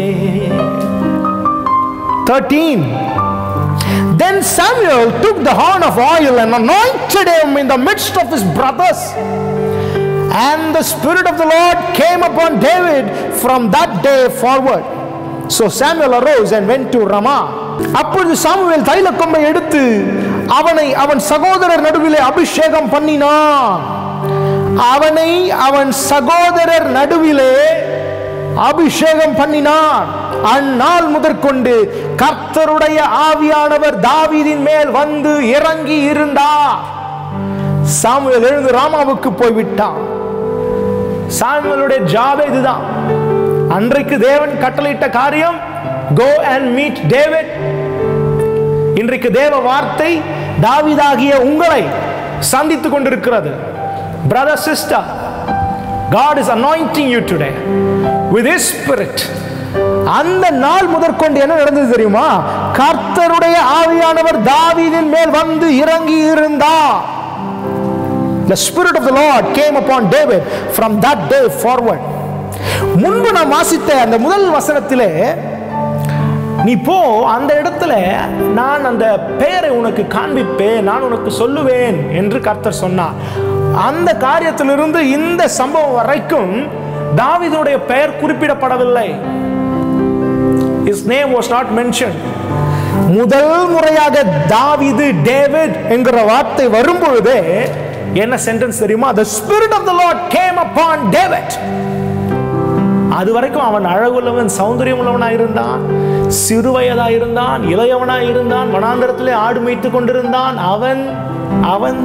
13 Then Samuel took the horn of oil and anointed him in the midst of his brothers. And the Spirit of the Lord came upon David from that day forward. So Samuel arose and went to Ramah. அப்பொழுது Samuel தைல கொம்பை எடுத்து அவனை அவன் சகோதரர் நடுவிலே அபிஷேகம் பண்ணினான் அவனை அவன் சகோதரர் நடுவிலே அபிஷேகம் பண்ணினான் அந்நாள் முதற்கொண்டு கர்த்தருடைய ஆவியானவர் தாவீதின் மேல் வந்து இறங்கி இருந்தார் சாமுவேல் எழுந்து ராமாவுக்கு போய்விட்டான் சாமுவேலுடைய ஜாபே இதுதான் அன்றைக்கு தேவன் கட்டளையிட்ட காரியம் கோ அண்ட் மீட் டேவிட் இன்றைக்கு தேவ வார்த்தை தாவீதாகிய உங்களை சந்தித்துக் கொண்டிருக்கிறது brother sister God is anointing you today with His Spirit. அந்த நாள் முதற்கொண்டு என்ன நடந்தது தெரியுமா கர்த்தருடைய ஆவியானவர் தாவீதின் மேல் வந்து இறங்கி இருந்தார் The Spirit of the Lord came upon David from that day forward. முன்பு நான் வாசித்த அந்த முதல் வசனத்திலே நீ போ அந்த இடத்துல நான் அந்த பெயரை உனக்கு காண்பிப்பேன் நான் உனக்கு சொல்லுவேன் என்று கர்த்தர் சொன்னார் அந்த காரியத்திலிருந்து இந்த சம்பவம் வரைக்கும் தாவீதுடைய பெயர் குறிப்பிடப்படவில்லை his name was not mentioned முதல் முறையாக தாவீது டேவிட் என்கிற வார்த்தை வரும்பொழுதே என்ன சென்டென்ஸ் தெரியுமா the spirit of the lord came upon david அது வரைக்கும் அவன் அழகுள்ளவன் சௌந்தரியம் உள்ளவனாக இருந்தான் சிறுவயதாக இருந்தான் இளையவனாக இருந்தான் வனாந்தரத்திலே ஆடு மேய்த்து கொண்டிருந்தான் அவன் அவன்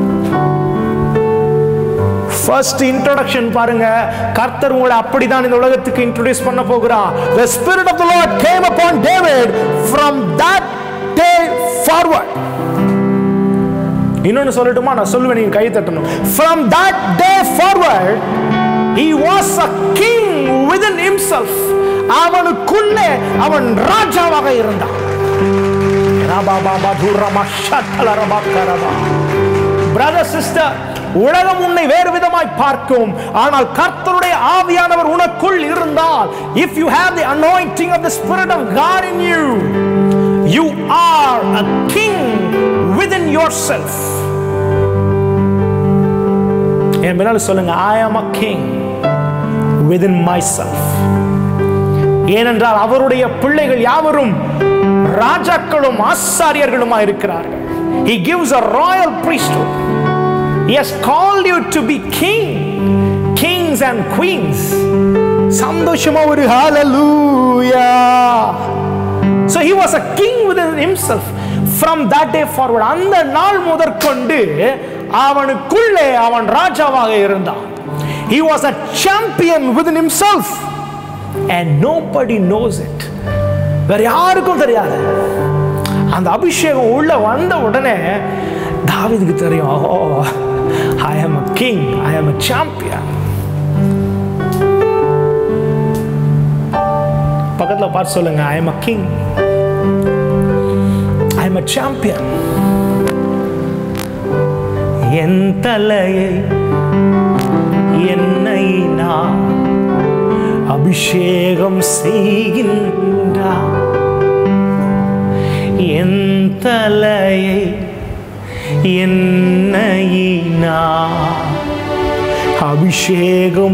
ஃபர்ஸ்ட் இன்ட்ரோடக்ஷன் பாருங்க கர்த்தர் உங்களை அப்படிதான் இந்த உலகத்துக்கு இன்ட்ரோடியூஸ் பண்ண போகிறார் the spirit of the lord came upon david from that day forward இன்னொன்னு சொல்லட்டுமா நான் சொல்லுவேன் நீங்க கை தட்டணும் from that day forward he was a king within himself அவனுக்குள்ளே அவன் ராஜாவாக இருந்தான் பிரதர் சிஸ்டர் உலகம் உன்னை வேறு விதமாய் பார்க்கும் ஆனால் கர்த்தருடைய ஆவியானவர் உனக்குள் இருந்தால் if you have the anointing of the spirit of God in you you are a king within yourself என் முன்னால் சொல்லுங்க I am a king within myself ஏனென்றால் அவருடைய பிள்ளைகள் யாவரும் ராஜாக்களும் ஆசாரியர்களுமா இருக்கிறார்கள் he gives a royal priesthood he has called you to be king kings and queens சந்தோஷமா ஒரு hallelujah so he was a king within himself from that day forward அந்த நாள் முதற்கொண்டு அவனுக்குள்ளே அவன் ராஜாவாக இருந்தான் he was a champion within himself and nobody knows it வேற யாருக்கும் தெரியாது அந்த அபிஷேகம் உள்ள வந்த உடனே தாவீதுக்கு தெரியும் ஓ ஐ am a king I am a champion பக்கத்துல பார்த்து சொல்லுங்க I am a king I am a champion என் தலையை என்னை நான் அபிஷேகம் செய்கின்றார் என் தலையை என்னை நான் அபிஷேகம்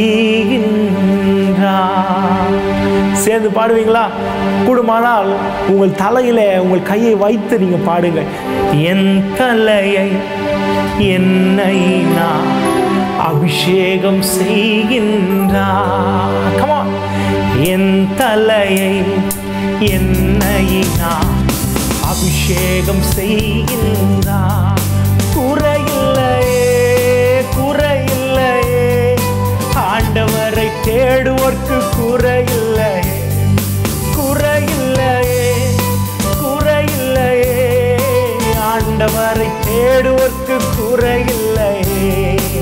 செய்கின்றார் சேர்ந்து பாடுவீங்களா கூடுமானால் உங்கள் தலையில உங்கள் கையை வைத்து நீங்க பாடுங்க என் தலையை என்னை நான் அபிஷேகம் செய்கின்றார் கமான் என் தலையை என்னை நான் அபிஷேகம் செய்கின்றார் குறையில்லையே குறையில்லையே ஆண்டவரை தேடுவோர்க்கு குறையில்லையே குறையில்லையே குறையில்லையே ஆண்டவரை தேடுவோர்க்கு குறையில்லையே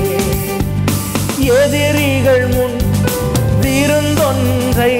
எதிரிகள் முன் விருந்தொன்றை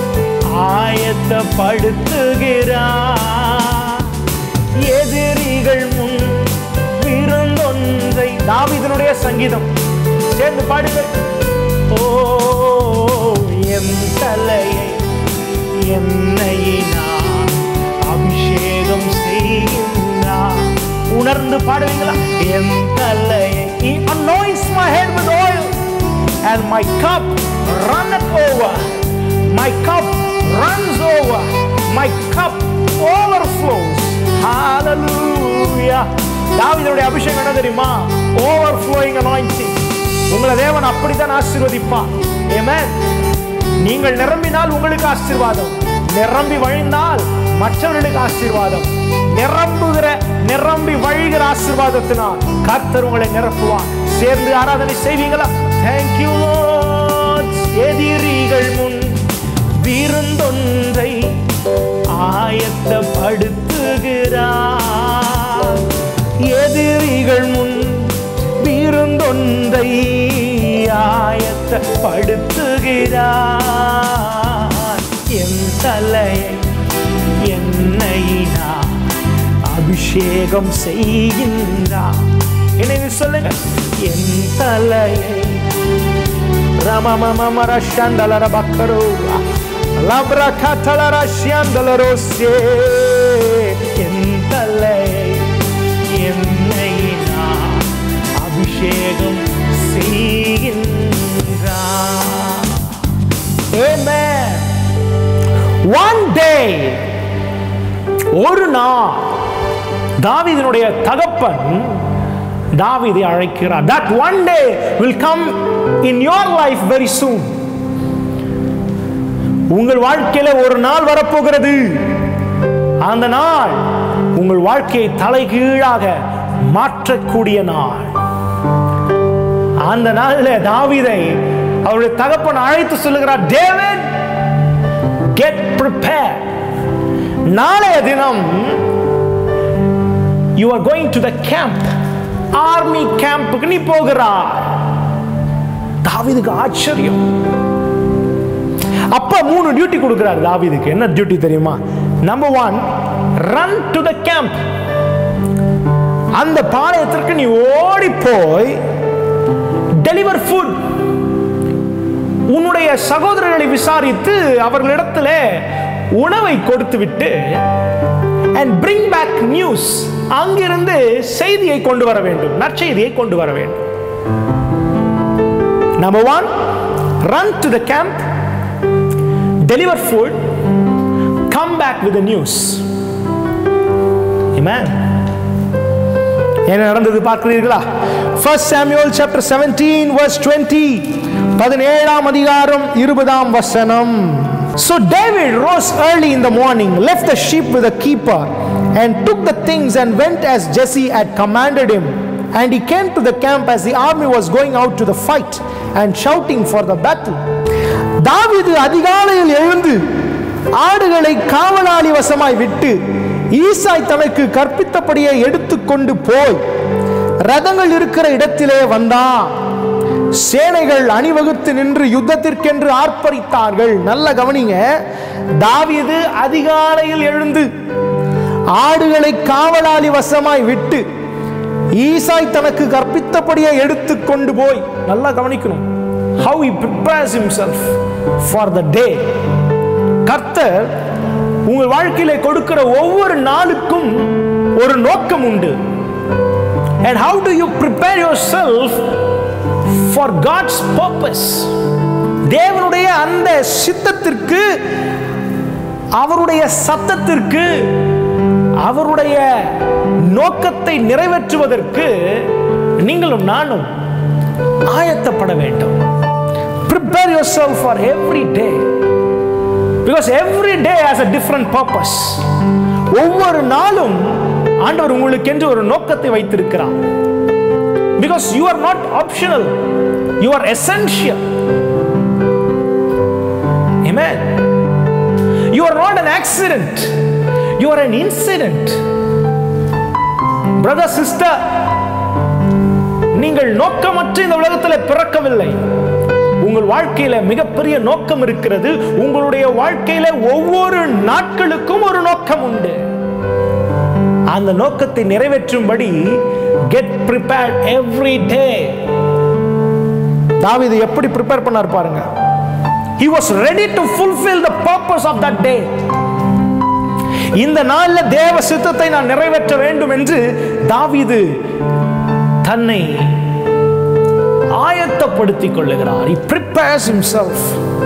ஆயத்தப்படுத்துகிறார் எதிரிகள் முன் விருந்தொன்றை தாவீதினுடைய சங்கீதம் சேர்ந்து பாடுங்கள் ஓ என் தலையை என்னை நான் அபிஷேகம் செய்கின்றார் உணர்ந்து பாடுவீங்களா என் தலையை He anoints my head with oil and my cup runneth over my cup runs over my cup overflows hallelujah தாவீதுடைய அபிஷேகம் என்ன தெரியுமா overflowing anointing உங்களை தேவன் அப்படித்தான் ஆசீர்வதிப்பார் Amen நீங்கள் நிரம்பினால் உங்களுக்கு ஆசீர்வாதம் நிரம்பி வழிந்தால் மற்றவர்களுக்கு ஆசீர்வாதம் நிரம்புகிற நிரம்பி வழிகிற ஆசீர்வாதத்தினால் கர்த்தர் உங்களை நிரப்புவார் சேர்ந்து ஆராதனை செய்வீங்களா தேங்க்யூ எதிரிகள் முன் விருந்தொன்றை ஆயத்தப்படுத்துகிறார் எதிரிகள் முன் விருந்தொன்றை ஆயத்தப்படுத்துகிறார் என் தலையை என்னை நான் அபிஷேகம் செய்கின்றார் எனவே சொல்லுங்க என் தலையை ரமமமர சண்டலர பக்கரோ லப்ர கட்டலர சியந்தலரோ சே என் தலையை என்னை நான் அபிஷேகம் செய்கின்றார் Amen. One day ஒரு நாள் தாவீதினுடைய தகப்பன் தாவீதை அழைக்கிறார் that one day will come in your life very soon உங்கள் வாழ்க்கையில ஒரு நாள் வரப்போகிறது அந்த நாள் உங்கள் வாழ்க்கையை தலைகீழாக மாற்றக்கூடிய நாள் அந்த நாள்ல தாவீதை அவருடைய தகப்பன் அழைத்து சொல்லுகிறார் டேவிட் கெட் ப்ரிப்பேர் நாளைய தினம் you are going to the camp army கேம்புக்கு நீ போகிறார் தாவீதுக்கு ஆச்சரியம் அப்ப மூணு டியூட்டி கொடுக்கிறார் தாவீதுக்கு என்ன டியூட்டி தெரியுமா number one run to the camp அந்த பாளையத்திற்கு நீ ஓடி போய் டெலிவர் ஃபுட் உன்னுடைய சகோதரர்களை விசாரித்து அவர்களிடத்துல உணவை கொடுத்து விட்டு அண்ட் பிரிங் பேக் நியூஸ் அங்கிருந்து செய்தியை கொண்டு வர வேண்டும் நற்செய்தியை கொண்டு வர வேண்டும் number one run to the camp deliver food come back with news என்ன நடந்தது பார்க்கிறீர்களா ஃபர்ஸ்ட் சாமுவேல் சாப்டர் 17 verse 20 பதினேழாம் அதிகாரம் இருபதாம் வசனம் So David rose early in the morning, left the sheep with the keeper, and took the things and went as Jesse had commanded him. And he came to the camp as the army was going out to the fight and shouting for the battle. தாவீது அதிகாலையில் எழுந்து ஆடுகளை காவலாளி வசமாய் விட்டு ஈசாய் தனக்கு கற்பித்தபடியே எடுத்துக்கொண்டு போய் ரதங்கள் இருக்கிற இடத்திலே வந்தான் சேனைகள் அணிவகுத்து நின்று யுத்தத்திற்கென்று ஆர்ப்பரித்தார்கள் நல்ல கவனிங்க தாவீது அதிகாலையில் எழுந்து ஆடுகளை காவலாளி வசமாய் விட்டு ஈசாய் தனக்கு கற்பித்தபடியே எடுத்துக்கொண்டு போய் நல்லா கவனிக்கணும் how he prepares himself for the day கர்த்தர் உங்கள் வாழ்க்கையில கொடுக்கிற ஒவ்வொரு நாளுக்கும் ஒரு நோக்கம் உண்டு and how do you prepare yourself for God's purpose தேவனுடைய அந்த சித்தத்திற்கு அவருடைய சத்தத்திற்கு அவருடைய நோக்கத்தை நிறைவேற்றுவதற்கு நீங்களும் நானும் ஆயத்தப்பட வேண்டும் prepare yourself for every day because every day has a different purpose ஒவ்வொரு நாளும் ஆண்டவர் உங்களுக்கென்று ஒரு நோக்கத்தை வைத்திருக்கிறார் because you are not optional you are essential amen you are not an accident you are an incident brother sister நீங்கள் நோக்கமற்ற இந்த உலகத்தில் பிறக்கவில்லை உங்கள் வாழ்க்கையில மிகப்பெரிய நோக்கம் இருக்கிறது உங்களுடைய வாழ்க்கையில ஒவ்வொரு நாட்களுக்கும் ஒரு நோக்கம் உண்டு அந்த நோக்கத்தை நிறைவேற்றும்படி கெட் ப்ரிப்பேர்ட் எவ்ரி டே தாவீது எப்படி ப்ரிப்பேர் பண்ணார் பாருங்க he was ready to fulfill the purpose of that day இந்த நாள்ல தேவ சித்தத்தை நான் நிறைவேற்ற வேண்டும் என்று தாவீது தன்னை ஆயத்தப்படுத்திக் கொள்ளுகிறார் he prepares himself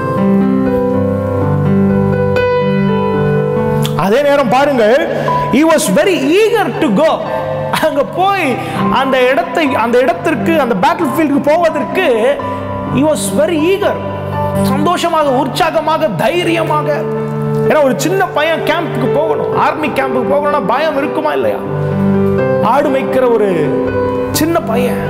அதே நேரம் பாருங்கள் he was very eager to go அங்க போய் அந்த இடத்தை அந்த இடத்திற்கு அந்த பேட்டில் ஃபீல்டுக்கு போவதற்கு he was very eager சந்தோஷமாக உற்சாகமாக தைரியமாக ஏன்னா ஒரு சின்ன பையன் கேம்புக்கு போகணும் ஆர்மி கேம்புக்கு போகணும்னா பயம் இருக்குமா இல்லையா ஆடு மேய்க்கிற ஒரு சின்ன பையன்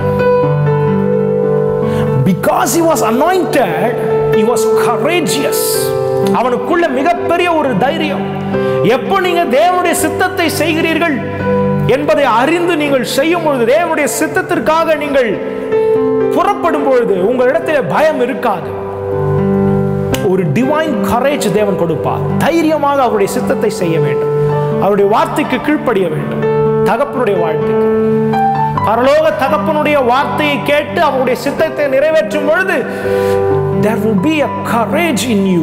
because he was anointed he was courageous அவனுக்குள்ள மிகப்பெரிய ஒரு தைரியம் எப்போ நீங்க தேவனுடைய சித்தத்தை செய்கிறீர்கள் என்பதை அறிந்து நீங்கள் செய்யும் பொழுது தேவனுடைய சித்தத்திற்காக நீங்கள் புறப்படும் பொழுது உங்களிடத்தில் பயம் இருக்காது ஒரு டிவைன் கரேஜ் தேவன் கொடுப்பார் தைரியமாக அவருடைய சித்தத்தை செய்ய வேண்டும் அவருடைய வார்த்தைக்கு கீழ்ப்படிய வேண்டும் தகப்பனுடைய வாழ்த்துக்கு பரலோக தகப்பனுடைய வார்த்தையை கேட்டு அவருடைய சித்தத்தை நிறைவேற்றும் பொழுது there will be a courage in you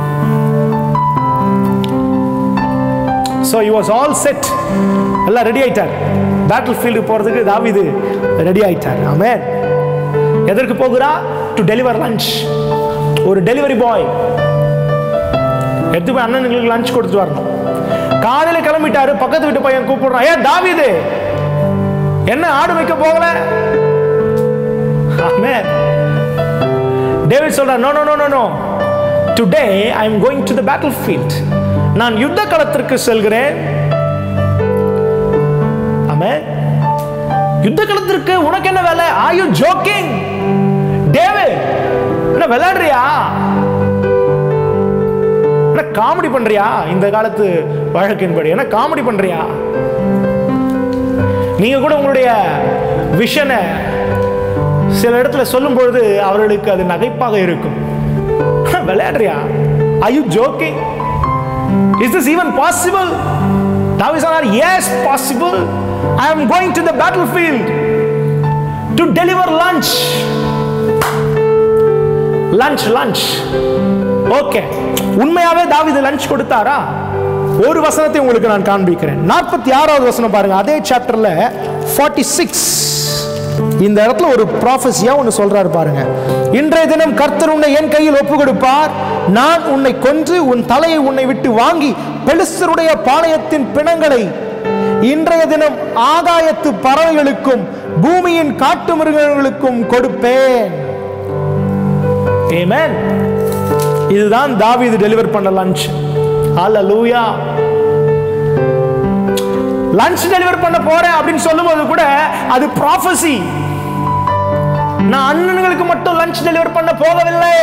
so he was all set எல்லாம் ரெடி ஆயிட்டார் பேட்டில் ஃபீல்டு போறதுக்கு தாவீது ரெடி ஆயிட்டார் ஆமென் எதற்கு போகிறா டு டெலிவர் லஞ்ச் ஒரு டெலிவரி பாய் எடுத்து போய் அண்ணனுங்களுக்கு லஞ்ச் கொடுத்துட்டு வரணும் காலையில கிளம்பிட்டாரு பக்கத்து வீட்டு பையன் கூப்பிடுறான் ஏன் தாவீது என்ன ஆடு வைக்க போகல ஆமென் டேவிட் சொல்றார் no no no no no today I am going to the battle field நான் யுத்த களத்திற்கு செல்கிறேன் ஆமென் யுத்த களத்திற்கு உனக்கு என்ன வேலை ஆர் யூ ஜோக்கிங் டேவிட் என்ன விளையாடுறியா என்ன காமெடி பண்றியா இந்த காலத்து வழக்கின்படி என்ன காமெடி பண்றியா நீங்க கூட உங்களுடைய விஷனை சில இடத்துல சொல்லும் பொழுது அவர்களுக்கு அது நகைப்பாக இருக்கும் விளையாடுறியா I you joking is this even possible தாவி சொன்னார் yes possible I am going to the battle field to deliver lunch lunch lunch okay உண்மையாவே தாவிது லஞ்ச் கொடுத்தாரா ஒரு வசனத்தை உங்களுக்கு நான் காண்பிக்கிறேன் நாற்பத்தி ஆறாவது வசனம் பாருங்க அதே சாப்டர்ல ஃபார்ட்டி சிக்ஸ் இந்த இடத்துல ஒரு ப்ராஃபஸியா ஒன்று சொல்றாரு பாருங்க இன்றைய தினம் கர்த்தர் உன்னை என் கையில் ஒப்பு கொடுப்பார் நான் உன்னை கொன்று உன் தலையை உன்னை விட்டு வாங்கி பெலிஸ்தருடைய பாளையத்தின் பிணங்களை இன்றைய தினம் ஆகாயத்து பறவைகளுக்கும் பூமியின் காட்டு மிருகங்களுக்கும் கொடுப்பேன் Amen. இதுதான் தாவீது டெலிவர் பண்ண லஞ்ச் ஹalleluya லஞ்ச் டெலிவர் பண்ண போறேன் அப்படின்னு சொல்லும்போது கூட அது ப்ராஃபசி நான் அண்ணன்களுக்கு மட்டும் லஞ்ச் டெலிவர் பண்ண போகவில்லை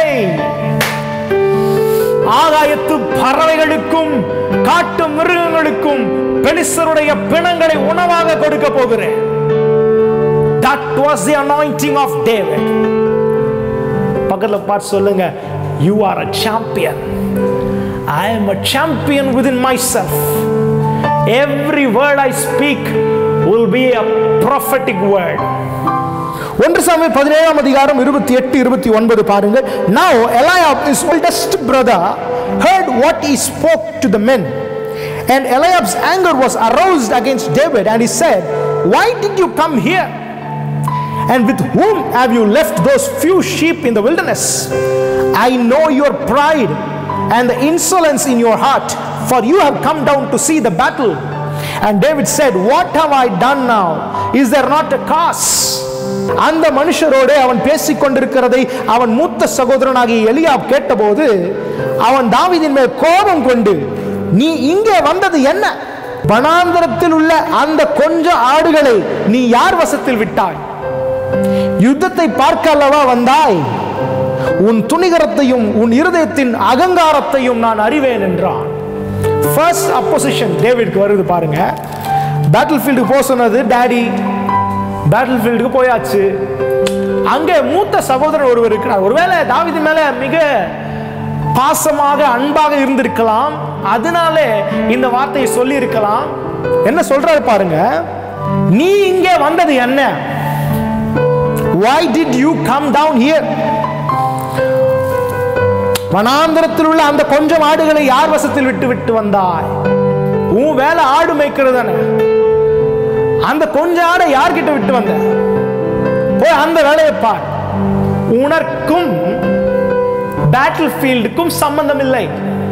ஆகாயத்து பறவைகளுக்கும் காட்டு மிருகங்களுக்கும் பெலிஸ்தருடைய பிணங்களை உணவாக கொடுக்க போகிறேன் that was the anointing of david பக்கத்துல பார்த்து சொல்லுங்க you are a champion i am a champion within myself every word i speak will be a prophetic word ஒன்று சாமுவேல் பதினேழாம் அதிகாரம் இருபத்தி எட்டு இருபத்தி ஒன்பது பாருங்க now Eliab his oldest brother heard what he spoke to the men and Eliab's anger was aroused against David and he said why did you come here and with whom have you left those few sheep in the wilderness I know your pride and the insolence in your heart for you have come down to see the battle and David said what have I done now is there not a cause அந்த மனுஷரோடு அவன் பேசிக் கொண்டிருக்கிறதை அவன் மூத்த சகோதரனாகிய எலியாப் கேட்டபோது அவன் தாவீதின் மேல் கோபம் கொண்டு நீ இங்கே வந்தது என்ன வனாந்தரத்தில் உள்ள அந்த கொஞ்ச ஆடுகளை நீ யார் வசத்தில் விட்டாய் யுத்தத்தை பார்க்க அல்லவா வந்தாய் உன் துணிகரத்தையும் உன் இருதயத்தின் அகங்காரத்தையும் நான் அறிவேன் என்றான் ஃபர்ஸ்ட் அப்போசிஷன் டேவிட்க்கு வருது பாருங்க பேட்டில் ஃபீல்டுக்கு போக சொன்னது டேடி பேட்டில் ஃபீல்டுக்கு போயாச்சு அங்கே மூத்த சகோதரர் ஒருவர் இருக்கிறார் ஒருவேளை தாவீது மேல மிக பாசமாக அன்பாக இருந்திருக்கலாம் அதனாலே இந்த வார்த்தையை சொல்லி இருக்கலாம் என்ன சொல்றாரு பாருங்க நீ இங்கே வந்தது என்ன why did you come down here வனாந்தரத்தில் உள்ள அந்த கொஞ்சம் ஆடுகளை யார் வசத்தில் விட்டு விட்டு வந்தாய் உன் வேலை ஆடு மேய்க்கிறது தானே அந்த கொஞ்ச ஆடை யார்கிட்ட விட்டு வந்த போய் அந்த வேலையை பார் உனக்கும் பேட்டில் ஃபீல்டுக்கும் சம்பந்தம் இல்லை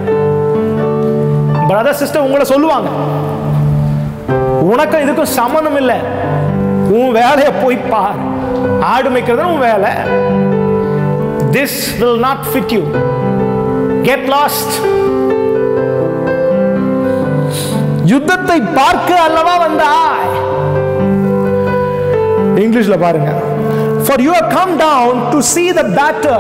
பிரதர் சிஸ்டர் உங்களை சொல்லுவாங்க உனக்கும் இதுக்கும் சம்பந்தம் இல்லை உன் வேலையை போய் பார் ஆடு மேய்க்கிறது உன் வேலை this will not fit you get lost யுத்தத்தை பார்க்க அல்லவா வந்தாய் இங்கிலீஷ்ல பாருங்க for you come down to see the battle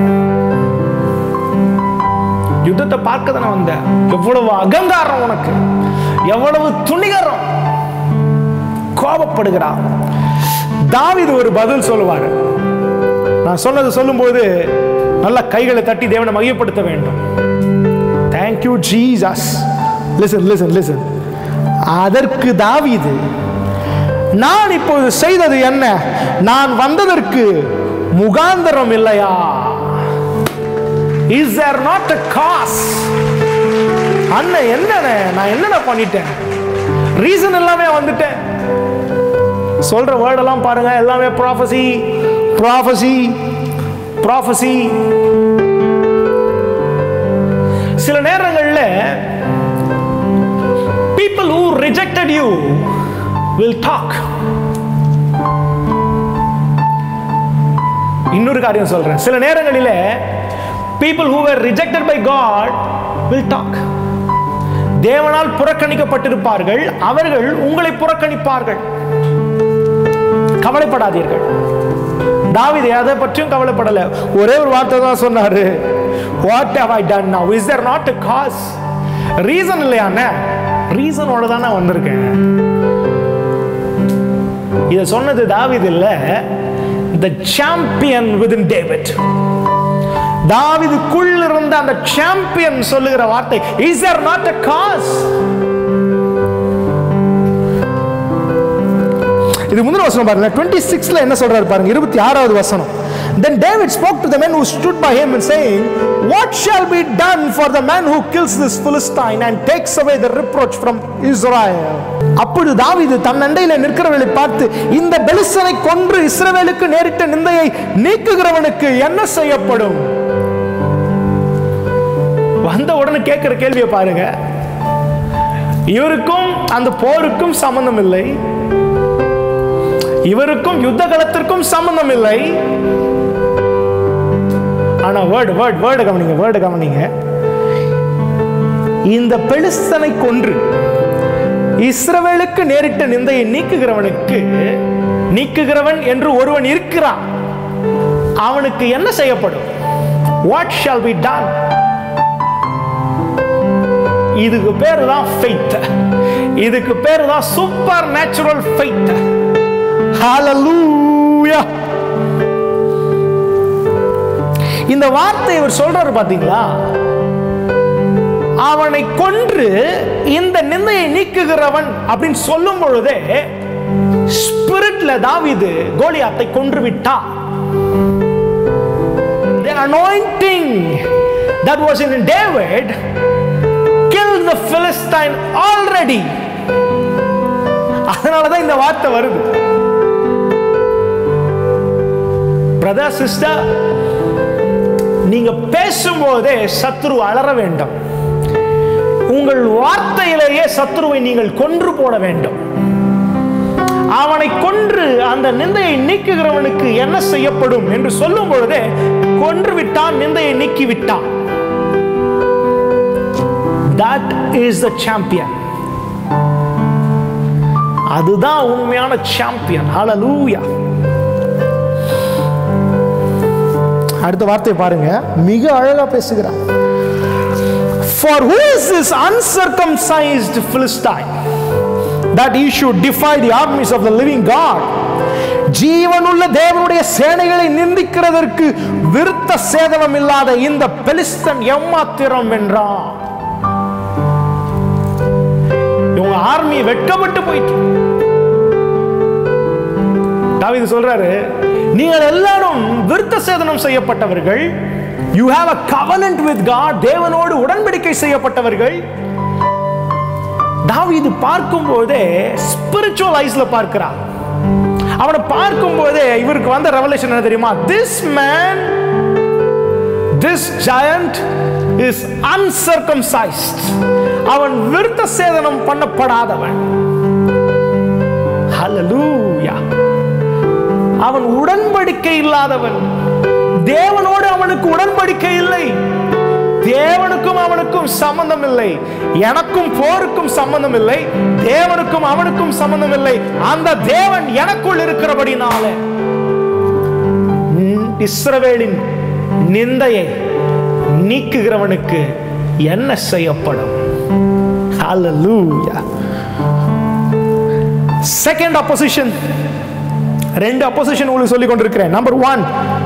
யுத்தத்தை பார்க்க தானே வந்த எவ்வளவு அகங்காரம் உனக்கு எவ்வளவு துணிகரம் கோபப்படுகிறான் தாவீது ஒரு பதில் சொல்லுவார் நான் சொன்னது சொல்லும்போது நல்ல கைகளை தட்டி தேவனை மகிழ்ப்படுத்த வேண்டும் thank you Jesus listen listen listen அதற்கு தாவீது நான் இப்போது செய்தது என்ன நான் வந்ததற்கு முகாந்தரம் இல்லையா is there not a cause அண்ணன் என்னண்ணே நான் என்னென்ன பண்ணிட்டேன் ரீசன் எல்லாமே வந்துட்டேன் சொல்ற வேர்டெல்லாம் பாருங்க எல்லாமே ப்ராஃபசி ப்ராஃபசி ப்ராஃபசி சில நேரங்களில் people who rejected you will talk இன்னொரு காரியம் சொல்றேன் சில நேரங்களில் people who were rejected by God will talk தேவனால் புறக்கணிக்கப்பட்டிருப்பார்கள் அவர்கள் உங்களை புறக்கணிப்பார்கள் கவலைப்படாதீர்கள் தாவீது அதை பற்றியும் கவலைப்படல ஒரே ஒரு வார்த்தை தான் சொன்னாரு what have I done now is there not a cause reason இல்லையாண்ணே ரீசனோட தானே வந்திருக்கேன் இதை சொன்னது தாவீது இல்ல த சாம்பியன் வித் டேவிட் தாவிதுக்குள் இருந்த அந்த சாம்பியன் சொல்லுகிற வார்த்தை is there not a cause இது முந்தின வசனம் பாருங்க 26ல என்ன சொல்றாரு பாருங்க இருபத்தி ஆறாவது வசனம் Then David spoke to the men who stood by him and saying, What shall be done for the man who kills this Philistine and takes away the reproach from Israel? அப்பொழுது தாவீது தன் அண்டையில நிற்கிறவர்களை பார்த்து இந்த பெலிசனை கொன்று இஸ்ரவேலுக்கு நேரிட்ட நிந்தையை நீக்குகிறவனுக்கு என்ன செய்யப்படும் வந்த உடனே கேட்கிற கேள்வியை பாருங்க இவருக்கும் அந்த போருக்கும் சம்பந்தம் இல்லை இவருக்கும் யுத்த களத்திற்கும் சம்பந்தம் இல்லை ஆனா வேர்டு வேர்டு வேர்டு கவனிங்க வேர்டு கவனிங்க இந்த பெலிஸ்தனை கொன்று இஸ்ரவேலுக்கு நேரிட்ட நிந்தையை நீக்குகிறவனுக்கு நீக்குகிறவன் என்று ஒருவன் இருக்கிறான் அவனுக்கு என்ன செய்யப்படும் வாட் ஷால் பி டன் இதுக்கு பேர் தான் ஃபெய்த் இதுக்கு பேர் தான் சூப்பர் நேச்சுரல் ஃபெய்த் ஹalleluya இந்த வார்த்தை இவர் சொல்றாரு பாத்தீங்களா அவனை கொன்று இந்த நிந்தையை நீக்குகிறவன் அப்படின்னு சொல்லும் பொழுதே ஸ்பிரிட்ல தாவீது கோலியாத்தை கொன்று விட்டான் the anointing that was in David killed the Philistine already. அதனாலதான் இந்த வார்த்தை வருது பிரதர் சிஸ்டர் நீங்க பேசும்போதே சத்ரு அலற வேண்டும் உங்கள் வார்த்தையிலேயே சத்ருவை நீங்கள் கொன்று போட வேண்டும் அவனை கொன்று அந்த நிந்தையை நீக்குகிறவனுக்கு என்ன செய்யப்படும் என்று சொல்லும் பொழுதே கொன்று விட்டான் நிந்தையை நீக்கி விட்டான் தட் இஸ் த சாம்பியன் அதுதான் உண்மையான சாம்பியன் ஹalleluya அடுத்த வார்த்தை பாருங்க மிக அழகா பேசுகிறார் For who is this uncircumcised Philistine that he should defy the armies of the living God? ஜீவனுள்ள தேவனுடைய சேனைகளை நிந்திக்கிறதற்கு விருத்த சேதனம் இல்லாத இந்த பெலிஸ்தன் எம்மாத்திரம் என்றான் இவங்க ஆர்மி வெட்கப்பட்டு போயிட்டு தாவீது சொல்றாரு நீங்கள் எல்லாரும் விருத்த சேதனம் செய்யப்பட்டவர்கள் you have a covenant with God தேவனோடு உடன்படிக்கை செய்யப்பட்டவர்கள் தாவீது பார்க்கும் போதே ஸ்பிரிச்சுவல் ஐஸ்ல பார்க்கிறான் அவனை பார்க்கும் போதே இவருக்கு வந்த ரெவலேஷன் என்ன தெரியுமா this man this giant is uncircumcised அவன் விருத்த சேதனம் பண்ணப்படாதவன் ஹalleluya அவன் உடன்படிக்கை இல்லாதவன் தேவனோடு அவனுக்கு உடன்படிக்கை இல்லை தேவனுக்கும் அவனுக்கும் சம்பந்தம் இல்லை எனக்கும் போருக்கும் சம்பந்தம் இல்லை தேவனுக்கும் அவனுக்கும் சம்பந்தம் இல்லை அந்த தேவன் எனக்குள் இருக்கிறபடினால ம், இஸ்ரவேலின் நிந்தையை நீக்குகிறவனுக்கு என்ன செய்யப்படும் Hallelujah. செகண்ட் அப்போசிஷன் ரெண்டு அப்போசிஷன் உங்களுக்கு சொல்லிக் கொண்டிருக்கிறேன் நம்பர் ஒன்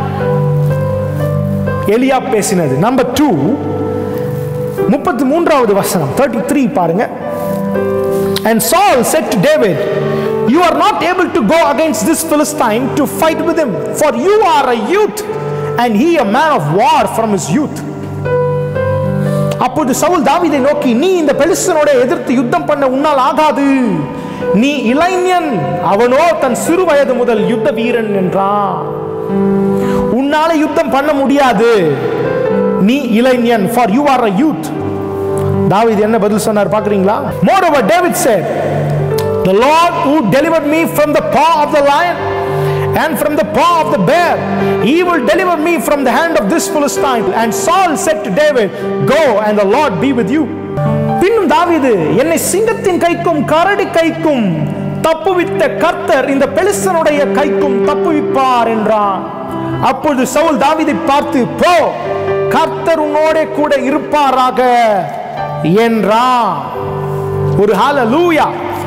எலியா பேசினது நம்பர் டூ முப்பத்தி மூன்றாவது வசனம் தேர்ட்டி த்ரீ பாருங்க And Saul said to David, You are not able to go against this Philistine to fight with him, for you are a youth, and he a man of war from his youth. அப்போது சவுல் தாவீதை நோக்கி நீ இந்த பெலிஸ்தனோட எதிர்த்து யுத்தம் பண்ண உன்னால் ஆகாது நீ இளைஞன் அவனோ தன் சிறு வயது முதல் யுத்த வீரன் என்றான் உன்னால யுத்தம் பண்ண முடியாது நீ இளைஞன் for you are a youth தாவீது என்ன பதில் சொன்னார் பாக்குறீங்களா moreover david said the lord who delivered me from the paw of the lion and from the paw of the bear he will deliver me from the hand of this philistine and saul said to david go and the lord be with you பின்னும் தாவீது என்னை சிங்கத்தின் கைக்கும் கரடி கைக்கும் தப்புவித்த கர்த்தர் இந்த பெலிஸ்தனுடைய கைக்கும் தப்புவிப்பார் என்றான் அப்பொழுது சவுல் தாவீதை பார்த்து போ கர்த்தர் உன்னோட கூட இருப்பாராக என்றான் ஒரு ஹalleluya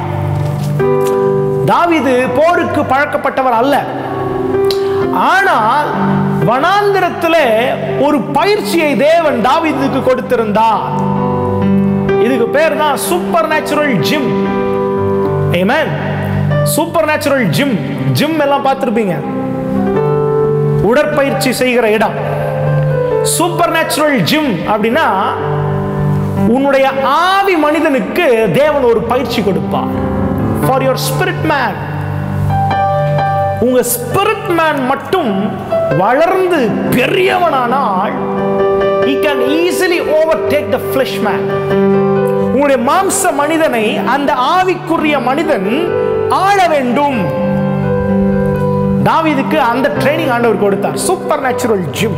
தாவீது போருக்கு பழக்கப்பட்டவர் அல்ல ஆனால் வனாந்திரத்திலே ஒரு பயிற்சியை தேவன் தாவீதுக்கு கொடுத்திருந்தார் இதுக்கு பேர் தான் supernatural gym amen supernatural gym gym எல்லாம் பார்த்துருப்பீங்க உடற்பயிற்சி செய்கிற இடம் சூப்பர் நேச்சுரல் ஜிம் அப்படின்னா உன்னுடைய ஆவி மனிதனுக்கு தேவன் ஒரு பயிற்சி கொடுப்பார் ஃபார் யுவர் ஸ்பிரிட் மேன் உங்க ஸ்பிரிட் மேன் மட்டும் வளர்ந்து பெரியவனானால் he can easily overtake the flesh man உங்களுடைய மாம்ச மனிதனை அந்த ஆவிக்குரிய மனிதன் ஆள வேண்டும் தாவீதுக்கு அந்த ட்ரைனிங் ஆண்டவர் கொடுத்தார் சூப்பர் நேச்சுரல் ஜிம்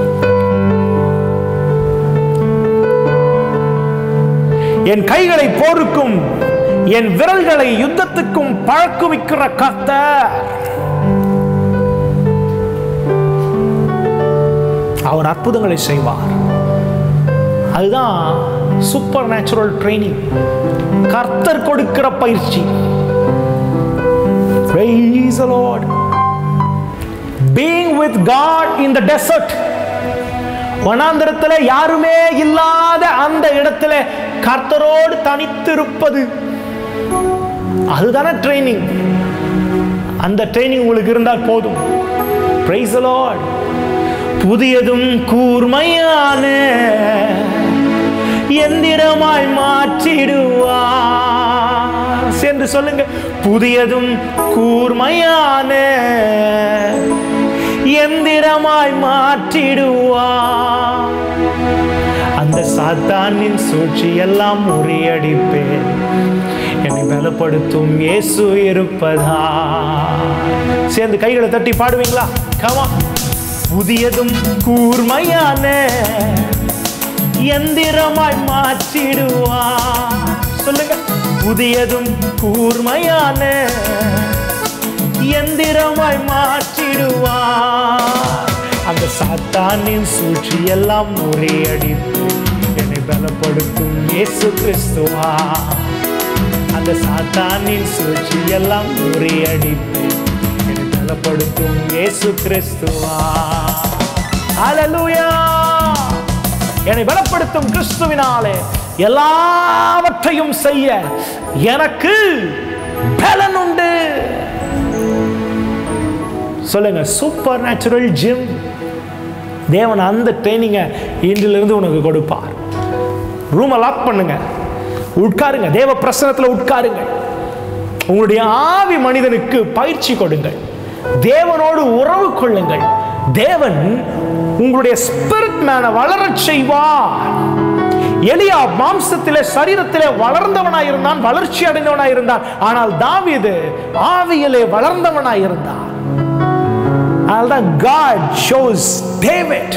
என் கைகளை போருக்கும் என் விரல்களை யுத்தத்துக்கும் பழக்குவிக்கிற கர்த்தர் அவர் அற்புதங்களை செய்வார் அதுதான் சூப்பர் நேச்சுரல் ட்ரைனிங் கர்த்தர் கொடுக்கிற பயிற்சி Praise the Lord. Being with God in the desert. வனாந்திரத்தில் யாருமே இல்லாத அந்த இடத்துல கர்த்தரோடு தனித்திருப்பது அதுதானே ட்ரைனிங் அந்த ட்ரைனிங் உங்களுக்கு இருந்தால் போதும் Praise the Lord. புதியதும் கூர்மையான எந்திரமாய் மாற்றிடுவார் சேர்ந்து சொல்லுங்க புதியதும் கூர்மையான எந்திரமாய் மாற்றிடுவார் அந்த சாத்தானின் சூழ்ச்சி எல்லாம் முறியடிப்பேன் என்னை பலப்படுத்தும் இயேசு இருப்பதா சேர்ந்து கைகளை தட்டி பாடுவீங்களா கமா புதியதும் கூர்மையான எந்திரமாய் மாற்றிடுவார் சொல்லுங்க புதியதும் கூர்மையான எந்திரமாய் மாற்றிடுவார் அந்த சாத்தானின் சூழ்ச்சி எல்லாம் முறியடிப்பு என்னை பலப்படுத்தும் இயேசு கிறிஸ்துவா அந்த சாத்தானின் சூழ்ச்சி எல்லாம் முறியடிப்பு என்னை பலப்படுத்தும் இயேசு கிறிஸ்துவா ஹalleluya என்னை பலப்படுத்தும் கிறிஸ்துவினாலே எல்லாவற்றையும் செய்ய எனக்கு பலன் உண்டு சொல்லுங்க சூப்பர் நேச்சுரல் ஜிம் தேவன் அந்த ட்ரைனிங்கை இன்றிலிருந்து உனக்கு கொடுப்பார் ரூமை லாக் பண்ணுங்க உட்காருங்க தேவ பிரசனத்தில் உட்காருங்க உங்களுடைய ஆவி மனிதனுக்கு பயிற்சி கொடுங்கள் தேவனோடு உறவு கொள்ளுங்கள் தேவன் உங்களுடைய ஸ்பிரிட் மேன வளரச் செய்வார் எலியா மாம்சத்திலே சரீரத்திலே வளர்ந்தவனாய் இருந்தான் வளர்ச்சி அடைந்தவனாய் இருந்தான் ஆனால் தாவீது ஆவியிலே வளர்ந்தவனாய் இருந்தான் அதனால்தான் God chose David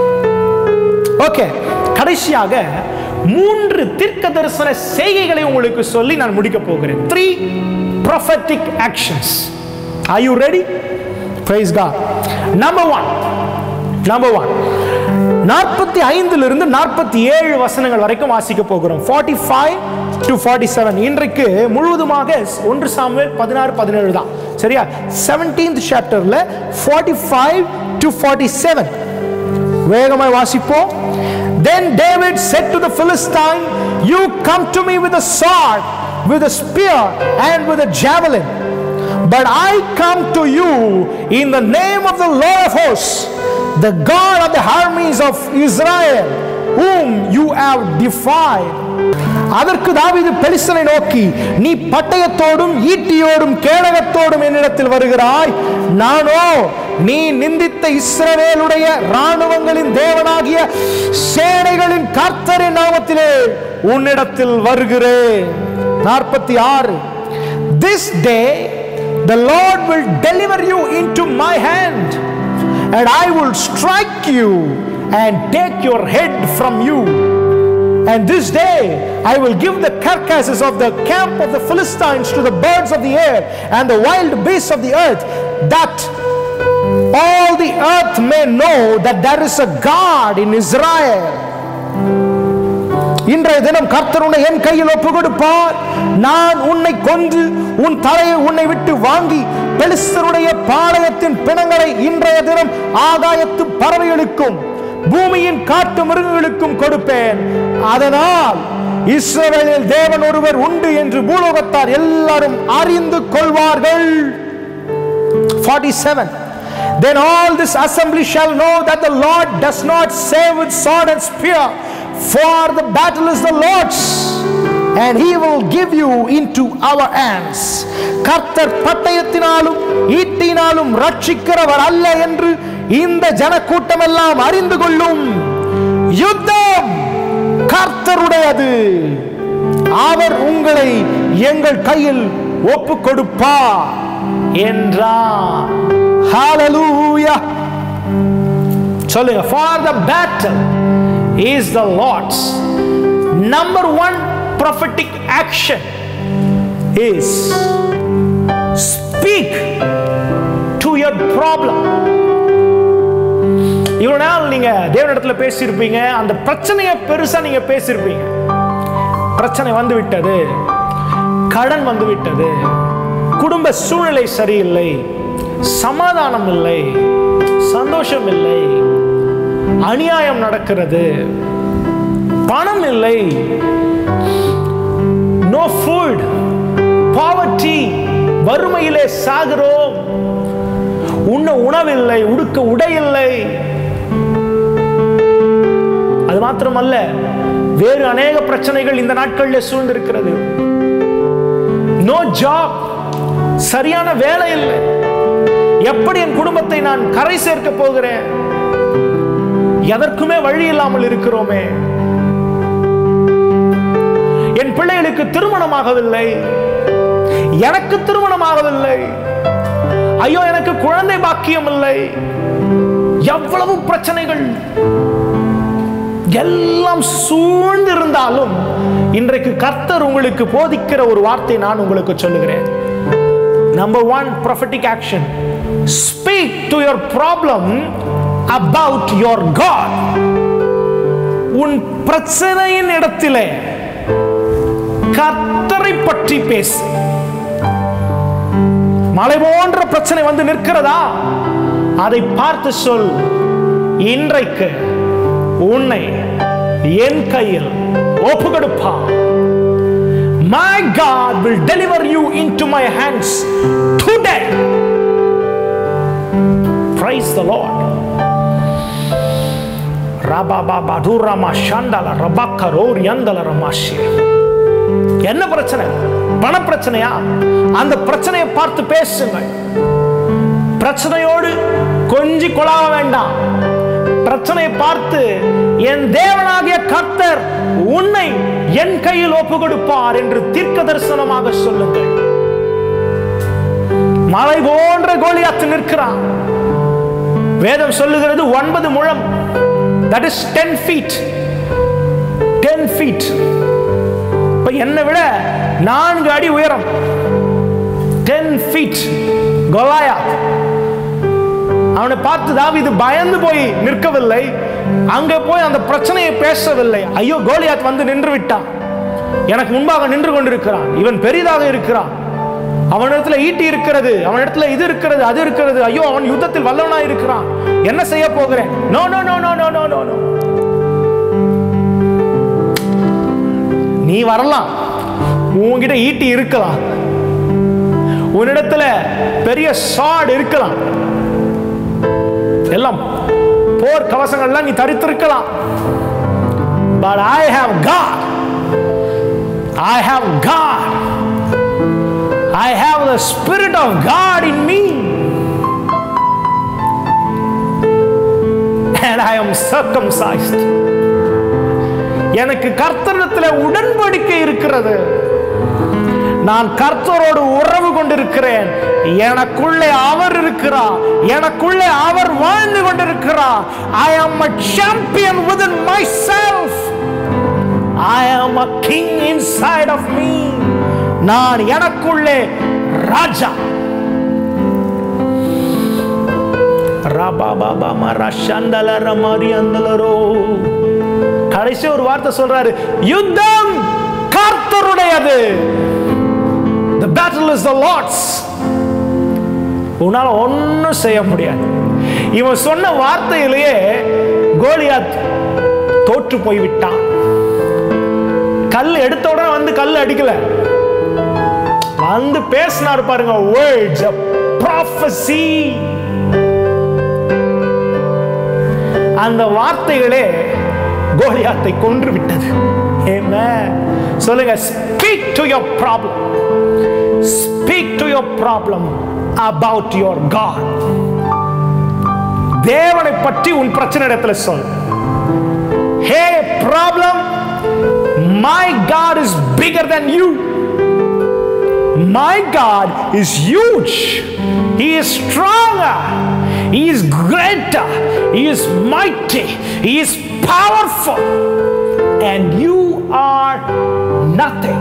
ஓகே கடைசியாக மூன்று தீர்க்க தரிசன செய்கைகளை உங்களுக்கு சொல்லி நான் முடிக்க போகிறேன் three prophetic actions are you ready praise god number one number one நாற்பத்தி ஐந்திலிருந்து நாற்பத்தி ஏழு வசனங்கள் வரைக்கும் வாசிக்க போகிறோம் forty five to forty seven இன்றைக்கு முழுவதுமாக ஒன்று சாமுவேல் பதினாறு பதினேழு தான் சரியா செவன்டீன்த் சாப்டர்ல forty five to forty seven வேகமாய் வாசிப்போம் Then David said to the Philistine, You come to me with a sword, with a spear, and with a javelin. But I come to you in the name of the Lord of hosts, the God of the armies of Israel, whom you have defied. அதற்கு தாவீது பெலிஸ்தனை நோக்கி நீ பட்டயத்தோடும் ஈட்டியோடும் கேடகத்தோடும் என்னிடத்தில் வருகிறாய் நானோ நீ நிந்தித்த இஸ்ரவேலுடைய ராணுவங்களின் தேவனாகிய சேனைகளின் கர்த்தரின் நாமத்திலே உன்னிடத்தில் வருகிறேன் நாற்பத்தி ஆறு this day the Lord will deliver you into my hand and I will strike you and take your head from you and this day I will give the carcasses of the camp of the Philistines to the birds of the air and the wild beasts of the earth, that all the earth may know that there is a God in Israel. இன்றைய தினம் கர்த்தர் உன்னை என் கையில் ஒப்பு கொடுப்பார் நான் உன்னை கொன்று உன் தலையை உன்னை விட்டு வாங்கி பெலிஸ்தருடைய பாளையத்தின் பிணங்களை இன்றைய தினம் ஆகாயத்து பறவைகளுக்கும் பூமியின் காட்டு மிருகங்களுக்கும் கொடுப்பேன் அதனால் இஸ்ரவேலில் தேவன் ஒருவர் உண்டு என்று பூலோகத்தார் எல்லாரும் அறிந்து கொள்வார்கள் 47 Then all this assembly shall know that the Lord does not save with sword and spear, for the battle is the Lord's, and he will give you into our hands. கர்த்தர் பட்டயத்தினாலும் ஈட்டினாலும் ரட்சிக்கிறவர் அல்ல என்று இந்த ஜனக்கூட்டமெல்லாம் அறிந்து கொள்ளும் யுத்தம் கர்த்தருடையது அவர் உங்களை எங்கள் கையில் ஒப்பு கொடுப்பார் என்றார் Hallelujah. சொல்லுங்க for the battle is the Lord's number one prophetic action is speak to your problem இவ்வளவு நாள் நீங்க தேவனிடத்துல பேசியிருப்பீங்க அந்த பிரச்சனையை பெருசா நீங்க பேசியிருப்பீங்க பிரச்சனை வந்து விட்டது கடன் வந்து விட்டது குடும்ப சூழ்நிலை சரியில்லை சமாதானம் இல்லை சந்தோஷம் இல்லை அநியாயம் நடக்கிறது பணம் இல்லை நோ ஃபுட் பாவர்ட்டி வறுமையிலே சாகிறோம் உண்ண உணவில்லை உடுக்க உடை இல்லை அது மாத்திரமல்ல வேறு அநேக பிரச்சனைகள் இந்த நாட்களில் சூழ்ந்திருக்கிறது நோ ஜாப் சரியான வேலை இல்லை எப்படி என் குடும்பத்தை நான் கரை சேர்க்க போகிறேன் எதற்குமே வழி இல்லாமல் இருக்கிறோமே என் பிள்ளைகளுக்கு திருமணமாகவில்லை எனக்கு திருமணமாகவில்லை ஐயோ எனக்கு குழந்தை பாக்கியம் இல்லை எவ்வளவு பிரச்சனைகள் எல்லாம் சூழ்ந்து இருந்தாலும் இன்றைக்கு கர்த்தர் உங்களுக்கு போதிக்கிற ஒரு வார்த்தை நான் உங்களுக்கு சொல்லுகிறேன் number one prophetic action speak to your problem about your God உன் பிரச்சனையின் இடத்திலே கர்த்தரை பற்றி பேசு மலை போன்ற பிரச்சனை வந்து நிற்கிறதா அதை பார்த்து சொல் இன்றைக்கு உன்னை என் கையில் ஒப்பு கொடுப்பா My God will deliver you into my hands today. Praise the Lord. Rababa Durama Shandala Rabaka Ror Yandala Ramashi. என்ன பிரச்சனை பண பிரச்சனையா அந்த பிரச்சனையை பார்த்து பேசுங்கள் பிரச்சனையோடு கொஞ்சி கொலாவ வேண்டாம் பிரச்சனையை பார்த்து என் தேவனாகிய கர்த்தர் உன்னை என் கையில் ஒப்பு கொடுப்பார் என்று தீர்க்க தரிசனமாக சொல்லுங்கள் மலை போன்ற கோலியாத்து நிற்கிறான் வேதம் சொல்லுகிறது ஒன்பது முழம் that is ten feet ten feet இப்ப என்னை விட நான்கு அடி உயரம் டென் ஃபீட் கோலாயாத் அவனை பார்த்து தாவீது பயந்து போய் நிற்கவில்லை அங்க போய் அந்த பிரச்சனையை பேசவில்லை ஐயோ கோலியாத் வந்து நின்று விட்டான் எனக்கு முன்பாக நின்று கொண்டிருக்கிறான் இவன் பெரிதாக இருக்கிறான் அவனிடத்துல ஈட்டி இருக்கிறது அவனிடத்துல இது இருக்கிறது அது இருக்கிறது ஐயோ அவன் யுத்தத்தில் வல்லவனா இருக்கிறான் என்ன செய்ய போகிறேன் no no no no no no no no நீ வரலாம் உன்கிட்ட ஈட்டி இருக்கலாம் உன்னிடத்துல பெரிய சாட் இருக்கலாம் எல்லாம் போர் கவசங்கள்லாம் நீ தரித்திருக்கலாம் but I have God I have God I have the spirit of God in me and I am circumcised. எனக்கு கர்த்தரிடத்தில் உடன்படிக்கை இருக்கிறது நான் கர்த்தரோடு உறவு கொண்டிருக்கிறேன் எனக்குள்ளே அவர் இருக்கிறார் எனக்குள்ளே அவர் வாழ்ந்து கொண்டிருக்கிறார் ஐ ஆம் a champion within myself I am a king inside of me நான் எனக்குள்ளே ராஜா ரபாபாபா ரஷந்தல ரமாரி அந்தலரோ கடைசி ஒரு வார்த்தை சொல்றாரு யுத்தம் கர்த்தருடையது the battle is the lord's உன்னால ஒன்றும் செய்ய முடியாது இவன் சொன்ன வார்த்தையிலேயே கோலியாத் தோற்று போய் விட்டான் கல் எடுத்த உடனே வந்து கல் அடிக்கல வந்து பேசினார் பாருங்க வேர்ட்ஸ் ப்ராஃபஸி அந்த வார்த்தைகளே கோலியாத்தை கொன்று விட்டது Amen. சொல்லுங்க speak to your problem speak to your problem about your God தேவனை பற்றி உன் பிரச்சனை இடத்துல சொல் hey problem my God is bigger than you My God is huge. He is stronger. He is greater. He is mighty. He is powerful. And you are nothing.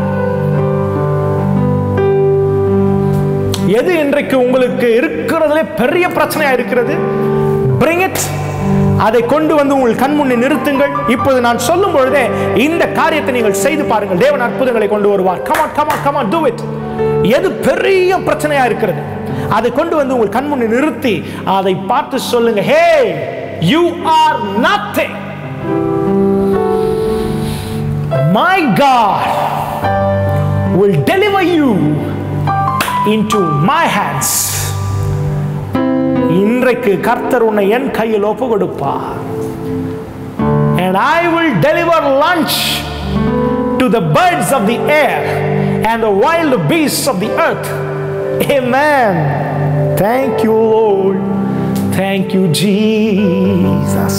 எது இன்றைக்கு உங்களுக்கு இருக்கிறதுல பெரிய பிரச்சனையா இருக்கிறது bring it அதை கொண்டு வந்து உங்கள் கண் முன்னே நிறுத்துங்கள் இப்போது நான் சொல்லும் பொழுதே இந்த காரியத்தை நீங்கள் செய்து பாருங்கள் தேவன் அற்புதங்களை கொண்டு வருவார் come on come on come on do it எது பெரிய பிரச்சனையா இருக்கிறது அதை கொண்டு வந்து உங்கள் கண் முன்னே நிறுத்தி அதை பார்த்து சொல்லுங்க hey you are nothing my God will deliver you into my hands இன்றைக்கு கர்த்தர் உன்னை என் கையில் ஒப்பு கொடுப்பார் and I will deliver lunch to the birds of the air and the wild beasts of the earth amen thank you lord thank you jesus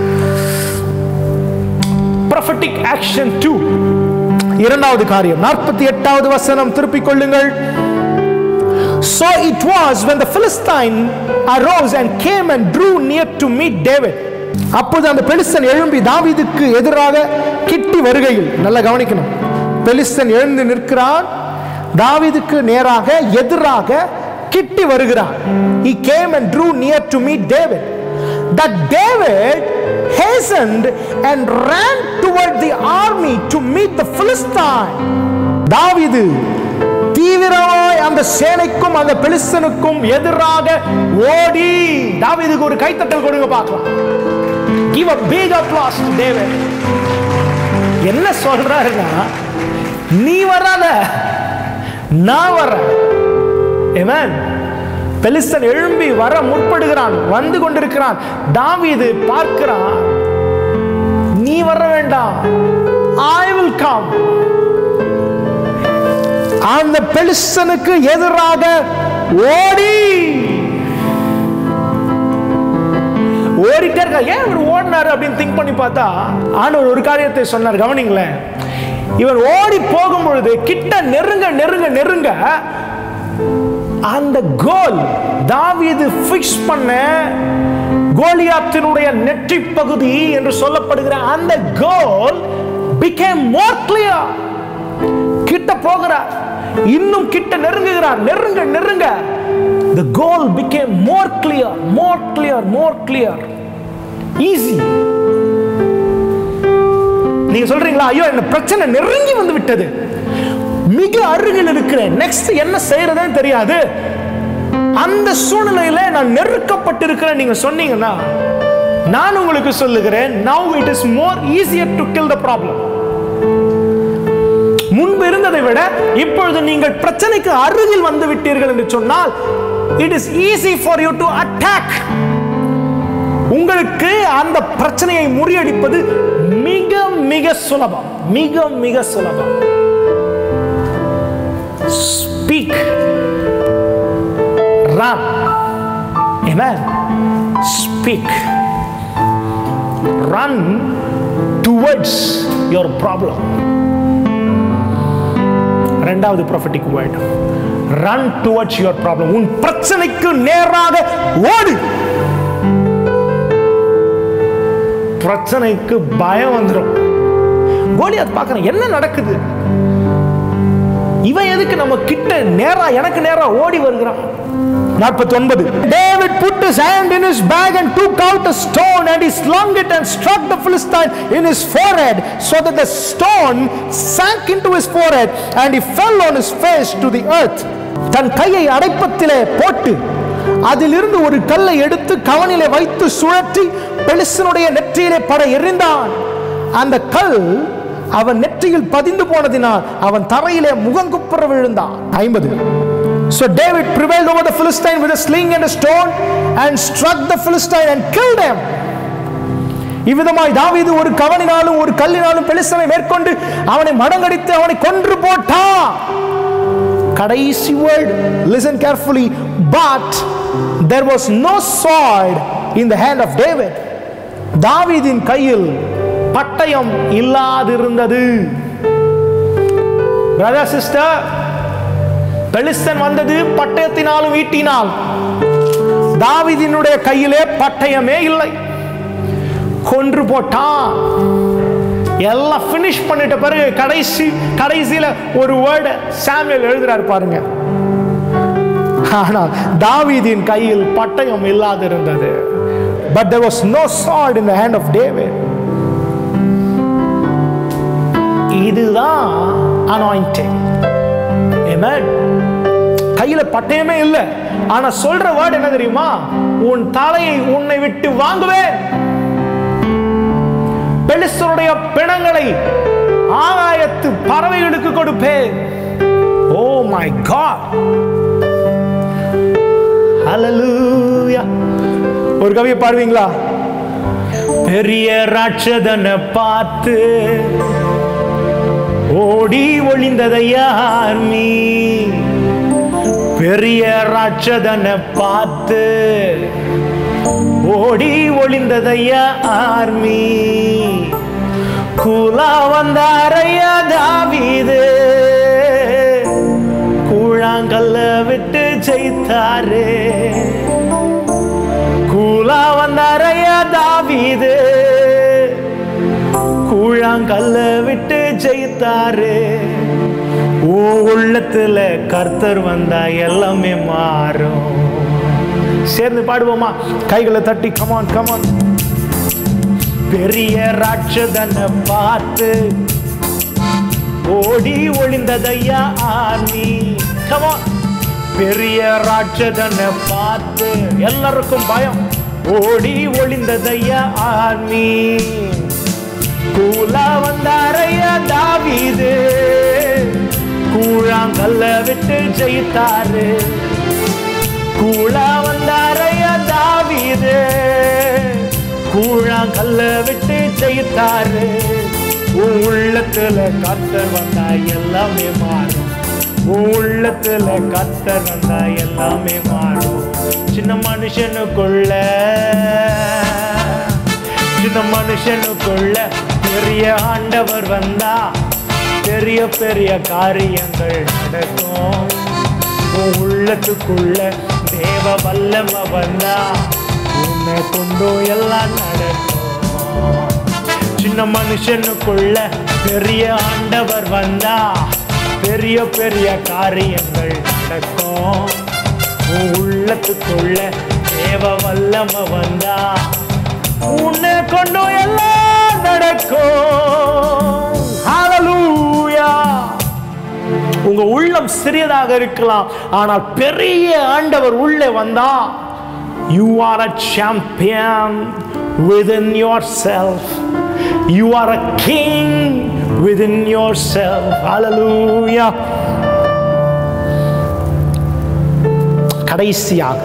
prophetic action 2 இரண்டாவது காரியம் நாற்பத்தி எட்டாவது வசனம் திருப்பிக் கொள்ளுங்கள் So it was when the Philistine arose and came and drew near to meet David. அப்போது அந்த பெலிஸ்தன் எழும்பி தாவீதுக்கு எதிராக கிட்டி வருகையில் நல்லா கவனிக்கணும் பெலிஸ்தன் எழுந்து நிற்கிறான் தாவீதுக்கு நேராக எதிராக கிட்டி வருகிறான் he came and drew near to meet David that David hastened and ran toward the army to meet the Philistine தாவீது தீவிரமாய் அந்த சேனைக்கும் அந்த பெலிஸ்தனுக்கும் எதிராக ஓடி தாவீதுக்கு ஒரு கைத்தட்டல் கொடுங்க பார்க்கலாம் give a big applause to David என்ன சொல்றாருன்னா நீ வராத நான் வர்றேன் Amen. பெலிஸ்தன் எழும்பி வர முற்படுகிறான் வந்து கொண்டிருக்கிறான் தாவீது பார்க்கிறான் நீ வர வேண்டாம் ஐ வில் கம் அந்த பெலிஸ்தனுக்கு எதிராக ஓடி ஓடிட்டே இருக்கா ஏன் இவர் ஓடினாரு அப்படின்னு திங்க் பண்ணி பார்த்தா ஆண்டவர் ஒரு காரியத்தை சொன்னார் கவனிங்களேன் இவர் ஓடி போகும் பொழுது கிட்ட நெருங்க நெருங்க நெருங்க அந்த கோல் தாவீது ஃபிக்ஸ் பண்ண கோலியாத்தினுடைய நெற்றி பகுதி என்று சொல்லப்படுகிற அந்த கோல் became more clear கிட்ட போகிறார் இன்னும் கிட்ட நெருங்குகிறார் நெருங்க நெருங்க the goal became more clear more clear more clear easy நீங்க சொல்றீங்களா ஐயோ என்ன பிரச்சனை நெருங்கி வந்து விட்டது மிக அருகில் இருக்கிறேன் நெக்ஸ்ட் என்ன செய்யறதுன்னு தெரியாது அந்த சூழ்நிலையில நான் நெருக்கப்பட்டிருக்கிறேன் நீங்க சொன்னீங்கன்னா நான் உங்களுக்கு சொல்லுகிறேன் now it is more easier to kill the problem முன்பு இருந்ததை விட இப்பொழுது நீங்கள் பிரச்சனைக்கு அருகில் வந்து விட்டீர்கள் என்று சொன்னால் it is easy for you to attack உங்களுக்கு அந்த பிரச்சனையை முறியடிப்பது மிக மிக சுலபம் மிக மிக சுலபம் speak run Amen. Speak. Run towards your problem. ரெண்டாவது prophetic word run towards your problem உன் பிரச்சனைக்கு நேராக ஓடு பிரச்சனைக்கு பயம் வந்துடும் கோலியாத் பார்க்கறேன் என்ன நடக்குது இவன் எதுக்கு நம்ம கிட்ட நேரா எனக்கு நேரா ஓடி வருகிறான் நாற்பத்தி ஒன்பது David put his hand in his bag and took out a stone and he slung it and struck the Philistine in his forehead so that the stone sank into his forehead and he fell on his face to the earth தன் கையை அடைப்பத்திலே போட்டு அதிலிருந்து ஒரு கல்லை எடுத்து கவனிலே வைத்து சுழற்றி பெலிஸ்தனுடைய நெற்றியிலே பட எறிந்தான் அந்த கல் அவன் நெற்றியில் பதிந்து போனதினால் அவன் தரையிலே முகங்குப்புற விழுந்தான் ஐம்பது So David prevailed over the Philistine with a sling and a stone and struck the Philistine and killed him. இவ்விதமாய் தாவீது ஒரு கவனினாலும் ஒரு கல்லினாலும் பெலிஸ்தனை மேற்கொண்டு அவனை மடங்கடித்து அவனை கொன்று போட்டான் கடைசி word listen carefully but there was no sword in the hand of David தாவீதின் கையில் பட்டயம் இல்லாதிருந்தது பிரதர் சிஸ்டர் பெலிஸ்தன் வந்தது பட்டயத்தினாலும் ஈட்டினால் தாவீதினுடைய கையிலே பட்டயமே இல்லை கொன்று போட்டான் எல்லாம் finish பண்ணிட்ட பிறகு கடைசி கடைசியில ஒரு வேர்டு சாமியல் எழுதுறாரு பாருங்க ஆனால் தாவீதின் கையில் பட்டயம் இல்லாதிருந்தது but there was no sword in the hand of David. இதுதான் anointing. Amen. கையில பட்டயமே இல்ல ஆனா சொல்ற வேர்ட் என்ன தெரியுமா உன் தலையை உன்னை விட்டு வாங்குவேன் பெலிஸ்தருடைய பிணங்களை ஆகாயத்து பறவைகளுக்கு கொடுப்பேன் ஓ மை காட் ஹalleluya ஒரு கவியை பாடுவீங்களா பெரிய ராட்சதனை பார்த்து ஓடி ஒளிந்ததையார் நீ பெரிய ராட்சதனை பார்த்து ஓடி ஒளிந்ததையா ஆர்மி கூலா வந்தாரையா தாவீது கூழாங்கல்ல விட்டு ஜெயித்தாரு கூலா வந்தாரையா தாவீது கூழாங்கல்ல விட்டு ஜெயித்தாரு உன் உள்ளத்துல கர்த்தர் வந்தா எல்லாமே மாறும் சேர்ந்து பாடுவோமா கைகளை தட்டி கமான் கமான் பெரிய ராட்சதனை பார்த்து ஓடி ஒளிந்ததையா ஆர்மி கமான் பெரிய ராட்சதனை பார்த்து எல்லாருக்கும் பயம் ஓடி ஒளிந்ததையா ஆர்மி கூலா வந்தாரையா தாவீது கூழாங்கல்ல விட்டு ஜெயித்தாரு கூழா வந்தாரையா தாவீது கூழாங்கல்ல விட்டு ஜெயித்தாரு உன் உள்ளத்துல கத்தர் வந்தா எல்லாமே மாறும் உன் உள்ளத்துல கத்தர் வந்தா எல்லாமே மாறும் சின்ன மனுஷனுக்குள்ள சின்ன மனுஷனுக்குள்ள பெரிய ஆண்டவர் வந்தா பெரிய பெரிய காரியங்கள் நடக்கும் உன் உள்ளத்துக்குள்ள தேவ வல்லம வந்தா உன்னை கொண்டு எல்லாம் நடக்கும் சின்ன மனுஷனுக்குள்ள பெரிய ஆண்டவர் வந்தா பெரிய பெரிய காரியங்கள் நடக்கும் உன் உள்ளத்துக்குள்ள தேவ வல்லம வந்தா உன்னை கொண்டு எல்லாம் நடக்கும் Hallelujah. உங்க உள்ளம் சிறியதாக இருக்கலாம் ஆனால் பெரிய ஆண்டவர் உள்ளே வந்தா you are a champion within yourself you are a king within yourself hallelujah கடைசியாக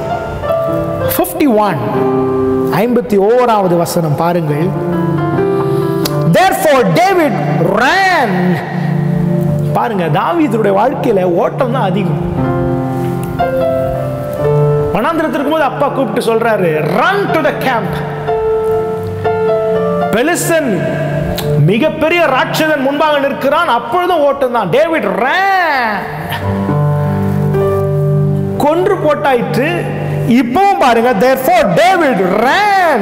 51 ஐம்பத்தி ஓராவது வசனம் பாருங்கள் therefore david ran பாருங்க தாவீதுடைய வாழ்க்கையில ஓட்டம் தான் அதிகம் வனாந்திரத்தில் இருக்கும்போது அப்பா கூப்பிட்டு சொல்றாரு ரன் டு த கேம்ப் பெலிசன் மிகப்பெரிய ராட்சதன் முன்பாக நிற்கிறான் அப்பொழுதும் ஓட்டம் தான் டேவிட் ரேன் கொன்று போட்டாயிற்று இப்பவும் பாருங்க therefore டேவிட் ran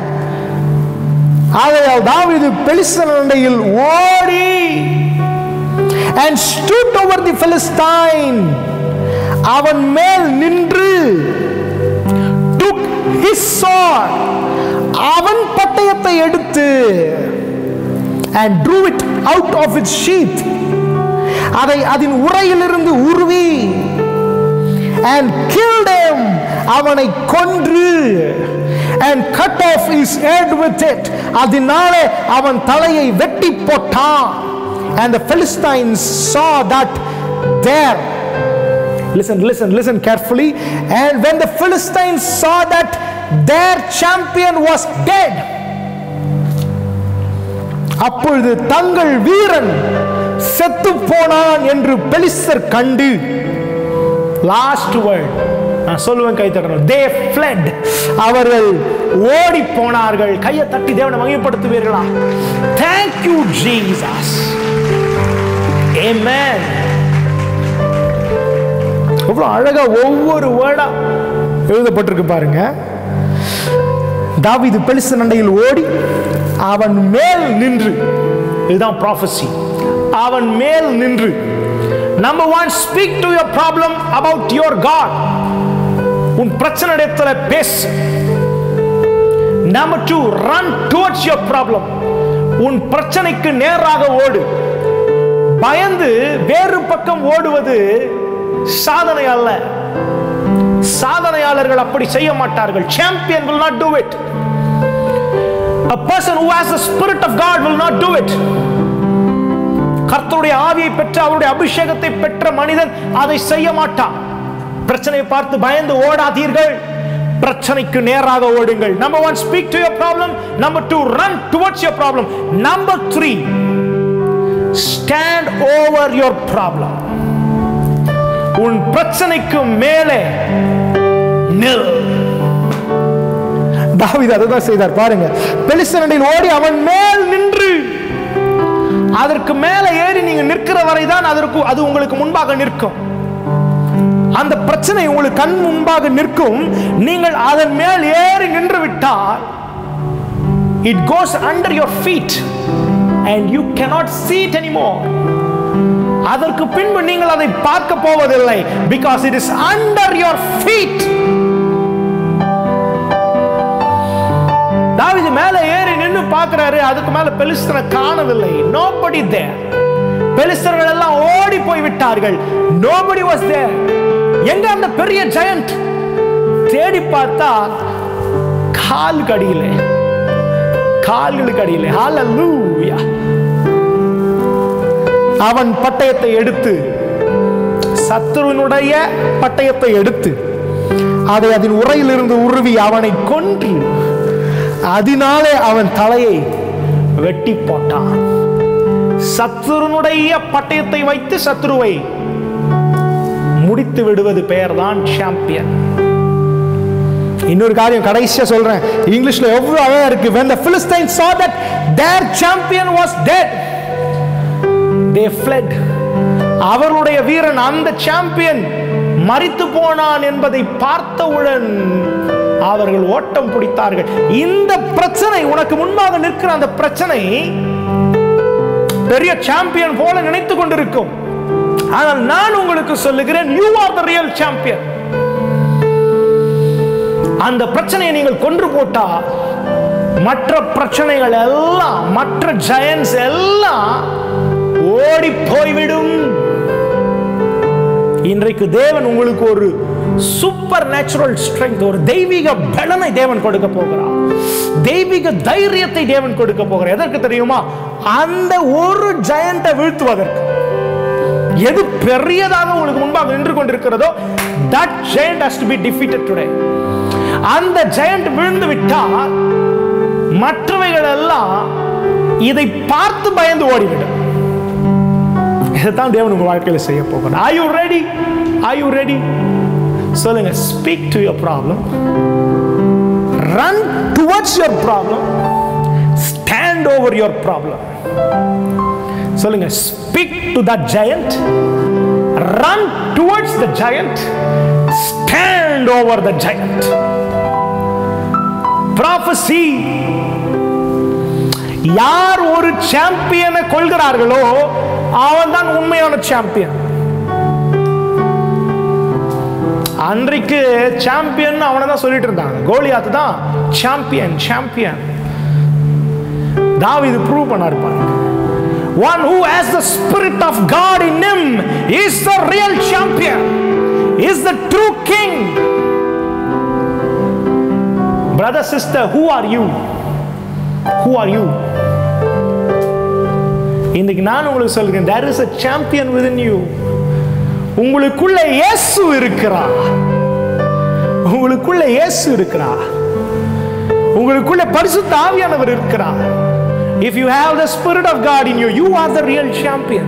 ஆகையால் தாவீது பெலிஸ்தன் அண்டையில் ஓடி and stood over the Philistine அவன் மேல் நின்று took his sword அவன் பட்டயத்தை எடுத்து and drew it out of its sheath அதை அதன் உரையிலிருந்து உருவி and killed him அவனை கொன்று and cut off his head with it அதனாலே அவன் தலையை வெட்டி போட்டான் and the Philistines saw that there listen listen listen carefully and when the Philistines saw that their champion was dead அப்பொழுது தங்கள் வீரன் செத்து போனான் என்று பெலிஸ்தர் கண்டு லாஸ்ட் வேர்ட் நான் சொல்லுவேன் கை தட்டணும் தே fled அவர்கள் ஓடி போனார்கள் கையை தட்டி தேவனை மகிமைப்படுத்துவீர்களா thank you jesus amen எவ்வளவு அழகா ஒவ்வொரு வேர்டா எழுதப்பட்டிருக்கு பாருங்க தாவீது பெலிஸ்தன் அண்டையில் ஓடி அவன் மேல் நின்று இதுதான் ப்ராஃபஸி அவன் மேல் நின்று number one speak to your problem about your God உன் பிரச்சனை இடத்துல பேசு number two run towards your problem உன் பிரச்சனைக்கு நேராக ஓடு பயந்து வேறு பக்கம் ஓடுவது சாதனை அல்ல சாதனையாளர்கள் அப்படி செய்ய மாட்டார்கள் champion will not do it a person who has the spirit of god will not do it கர்த்தருடைய ஆவியை பெற்ற அவருடைய அபிஷேகத்தை பெற்ற மனிதன் அதை செய்ய மாட்டான் பிரச்சனையை பார்த்து பயந்து ஓடாதீர்கள் பிரச்சனைக்கு நேராக ஓடுங்கள் number one speak to your problem number two run towards your problem number three stand over your problem உன் பிரச்சனைக்கு மேலே நில் தாவீது அதுதான் செய்தார் பாருங்க பெலிஸ்தனில் ஓடி அவன் மேல் நின்று அதற்கு மேல ஏறி நீங்க நிற்கிற வரைதான் அதற்கு அது உங்களுக்கு முன்பாக நிற்கும் அந்த பிரச்சனை உங்களுக்கு கண் முன்பாக நிற்கும் நீங்கள் அதன் மேல் ஏறி நின்று விட்டால் it goes under your feet and you cannot see it anymore அதற்கு பின்பு நீங்கள் அதை பார்க்க போவதில்லை because it is under your feet தாவிது மேல ஏறி நின்னு பார்க்கிறாரு அதுக்கு மேல பெலிஸ்தனை காணவில்லை நோபடி தேர் பெலிஸ்தர்கள் எல்லாம் ஓடி போய் விட்டார்கள் நோபடி வாஸ் தேர் எங்க அந்த பெரிய ஜெயண்ட் தேடி பார்த்தா கால் கடியிலே கால்களுக்கு அடியிலே ஹalleluya அவன் பட்டயத்தை எடுத்து சத்துருவினுடைய பட்டயத்தை எடுத்து அதை அதன் உரையிலிருந்து உருவி அவனை கொன்று அதனாலே அவன் தலையை வெட்டி போட்டான் சத்துருனுடைய பட்டயத்தை வைத்து சத்துருவை முடித்து விடுவது பெயர்தான் சாம்பியன் இன்னொரு காரியம் கடைசியா சொல்றேன் இங்கிலீஷ்ல எவ்வளவு அழகா இருக்கு when the philistines saw that their champion was dead they fled அவர்களுடைய வீரன் அந்த சாம்பியன் மரித்து போனான் என்பதை பார்த்தவுடன் அவர்கள் ஓட்டம் பிடித்தார்கள் இந்த பிரச்சனை உனக்கு முன்பாக நிற்கிற அந்த பிரச்சனை பெரிய சாம்பியன் போல நினைத்துக் கொண்டிருக்கும் ஆனால் நான் உங்களுக்கு சொல்லுகிறேன் you are the real champion அந்த பிரச்சனையை நீங்கள் கொன்று போட்டா மற்ற பிரச்சனைகள் எல்லாம் மற்ற ஜெயன்ஸ் எல்லாம் ஓடி போய்விடும் இன்றைக்கு தேவன் உங்களுக்கு ஒரு சூப்பர் நேச்சுரல் ஸ்ட்ரென்த் ஒரு தெய்வீக பலனை தேவன் கொடுக்க போகிறார் தெய்வீக தைரியத்தை தேவன் கொடுக்க போகிறார் எதற்கு தெரியுமா அந்த ஒரு ஜெயண்ட்டை வீழ்த்துவதற்கு எது பெரியதாக உங்களுக்கு முன்பாக நின்று கொண்டிருக்கிறதோ that giant has to be defeated today அந்த ஜெயண்ட் விழுந்து விட்டால் மற்றவைகள் எல்லாம் இதை பார்த்து பயந்து ஓடிவிடும் இதைத்தான் தேவன் உங்க வாழ்க்கையில செய்ய போகிறார் are you ready are you ready சொல்லுங்க speak to your problem run towards your problem stand over your problem சொல்லுங்க speak to that giant run towards the giant stand over the giant prophesy யார் ஒரு சாம்பியனை கொள்கிறார்களோ அவன் தான் உண்மையான champion அன்றைக்கு champion அவனை தான் சொல்லிட்டு இருந்தாங்க கோலியாத்து தான் சாம்பியன் சாம்பியன் தாவீது ப்ரூவ் பண்ணாரு பாருங்க one who has the spirit of god in him is the real champion is the true king brother sister who are you who are you இன்னைக்கு நான் உங்களுக்கு சொல்கிறேன் there is a champion within you உங்களுக்குள்ள இயேசு இருக்கிறா உங்களுக்குள்ள இயேசு இருக்கிறா உங்களுக்குள்ள பரிசுத்த ஆவியானவர் இருக்கிறார் if you have the spirit of god in you you are the real champion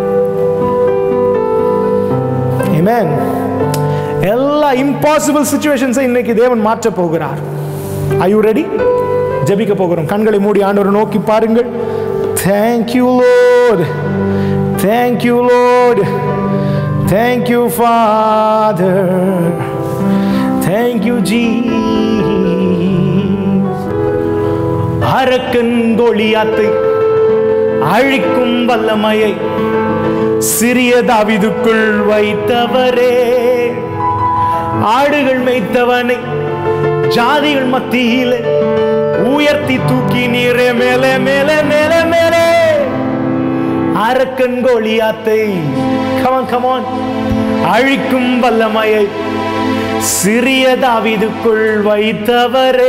amen எல்லா இம்பாசிபிள் சுச்சுவேஷன்ஸை இன்னைக்கு தேவன் மாற்ற போகிறார் are you ready ஜெபிக்க போகிறோம் கண்களை மூடி ஆண்டவரை நோக்கி பாருங்கள் thank you lord thank you lord thank you father thank you jesus அரக்கன் கோலியாத்தை அழிக்கும் வல்லமையை சிறிய தாவிதுக்குள் வைத்தவரே ஆடுகள் மேய்த்தவனை ஜாதிகள் மத்தியிலே உயர்த்தி தூக்கி நீரே மேலே மேலே மேலே மேலே அரக்கன் கோலியாத்தை கமான் கமான் அழிக்கும் வல்லமையை சிறிய தாவீதுக்குள் வைத்தவரே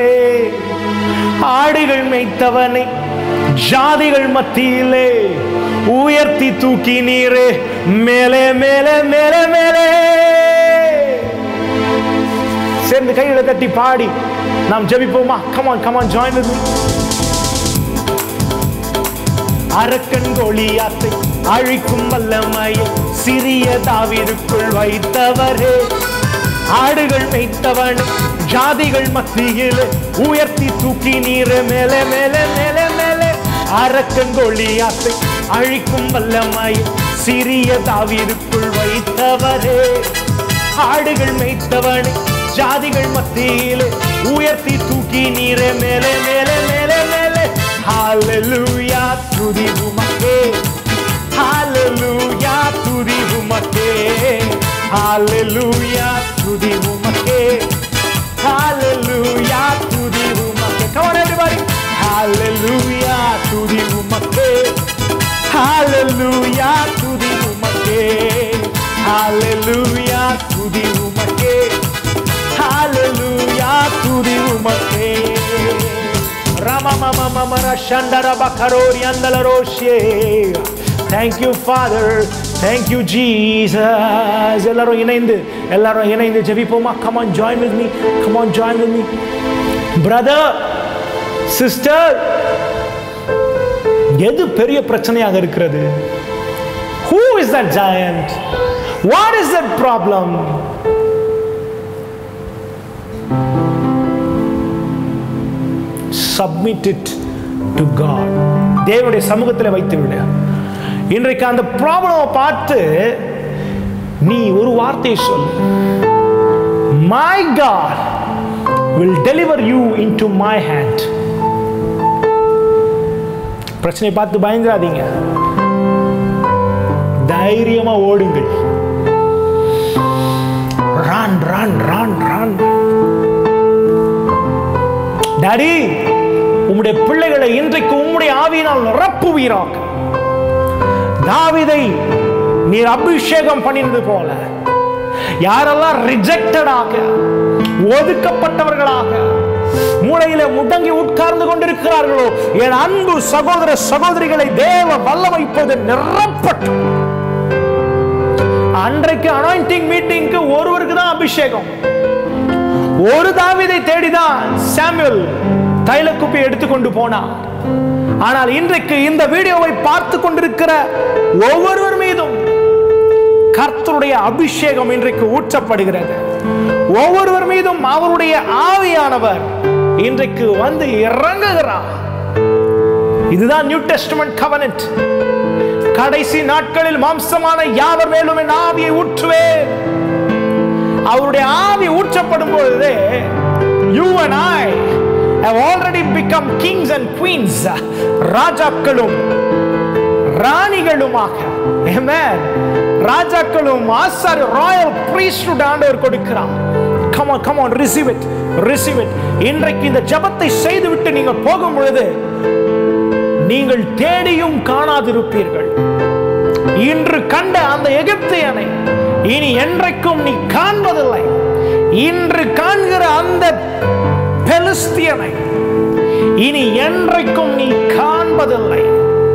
ஆடுகள் மேய்த்தவனை ஜாதிகள் மத்தியிலே உயர்த்தி தூக்கி நீரே மேலே மேலே மேலே மேலே சேர்ந்து கைகளை தட்டி பாடி நாம் ஜெபிப்போமா கமான் கமான் ஜாயின் வித் அரக்கன் கோலியாத்தை அழிக்கும் வல்லமையை சிறிய தாவிற்குள் வைத்தவரே ஆடுகள் மேய்த்தவன் ஜாதிகள் மத்தியில் உயர்த்தி தூக்கி நீர் மேலே மேலே மேலே மேலே அரக்கன் கோலியாத்தை அழிக்கும் வல்லமையை சிறிய தாவிற்குள் வைத்தவரே ஆடுகள் மேய்த்தவன் ஜாதிகள் மத்தியில் உயர்த்தி தூக்கி நீரே மேலே மேலே மேலே மேலே ஹalleluya துதி உமக்கே ஹalleluya துதி உமக்கே ஹalleluya துதி உமக்கே ஹalleluya துதி உமக்கே come on everybody ஹalleluya துதி உமக்கே ஹalleluya துதி உமக்கே ஹalleluya துதி உமக்கே ஹalleluya துதி உமக்கே Ramamamamamara Shandara Bakarori Andalaroshye. Thank you, Father. Thank you, Jesus. எல்லாரும் இணைந்து எல்லாரும் இணைந்து ஜெபிப்போமா come on join with me come on join with me brother sister எது பெரிய பிரச்சனையாக இருக்கிறது who is that giant what is that problem submit it to God தேவனுடைய சமூகத்தில் வைத்து விடு இன்றைக்கு அந்த ப்ராப்ளமை பார்த்து நீ ஒரு வார்த்தையை சொல்லு my God will deliver you into my hand பிரச்சனை பார்த்து பயந்துடாதீங்க தைரியமா ஓடுங்கள் run run run run daddy உம்முடைய பிள்ளைகளை இன்றைக்கு உம்முடைய ஆவியினால் நிரப்புவீராக தாவிதை நீர் அபிஷேகம் பண்ணினது போல யாரெல்லாம் ரிஜெக்டடாக ஒதுக்கப்பட்டவர்களாக மூளையில முடங்கி உட்கார்ந்து கொண்டிருக்கிறார்களோ என் அன்பு சகோதர சகோதரிகளை தேவ வல்லமை இப்போது நிரப்பட்டும் அன்றைக்கு அனாயிண்டிங் மீட்டிங்க்கு ஒருவருக்கு தான் அபிஷேகம் ஒரு தாவிதை தேடிதான் சாமுவேல் தைல குப்பி எடுத்துக்கொண்டு போனார் ஆனால் இன்றைக்கு இந்த வீடியோவை பார்த்து கொண்டிருக்கிற ஒவ்வொருவர் மீதும் கர்த்தருடைய அபிஷேகம் இன்றைக்கு ஊற்றப்படுகிறது ஒவ்வொருவர் மீதும் அவருடைய ஆவியானவர் இன்றைக்கு வந்து இறங்குகிறார் இதுதான் நியூ டெஸ்டமெண்ட் கவனன்ட் கடைசி நாட்களில் மாம்சமான யாவர் மேலும் என் ஆவியை ஊற்றுவேன் அவருடைய ஆவி ஊற்றப்படும் பொழுது you and I have already become kings and queens ராஜாக்களும் ராணிகளுமாக Amen. ராஜாக்களும் ஆசாரி ராயல் priesthood ஆண்டவர் கொடுக்கிறார் come on come on receive it receive it இன்றைக்கு இந்த ஜெபத்தை செய்துவிட்டு நீங்கள் போகும் பொழுது நீங்கள் தேடியும் காணாதிருப்பீர்கள் இன்று கண்ட அந்த எகிப்தியனை இனி என்றைக்கும் நீ காண்பதில்லை இன்று காண்கிற அந்த பெலிஸ்தியனை இனி என்றைக்கும் நீ காண்பதில்லை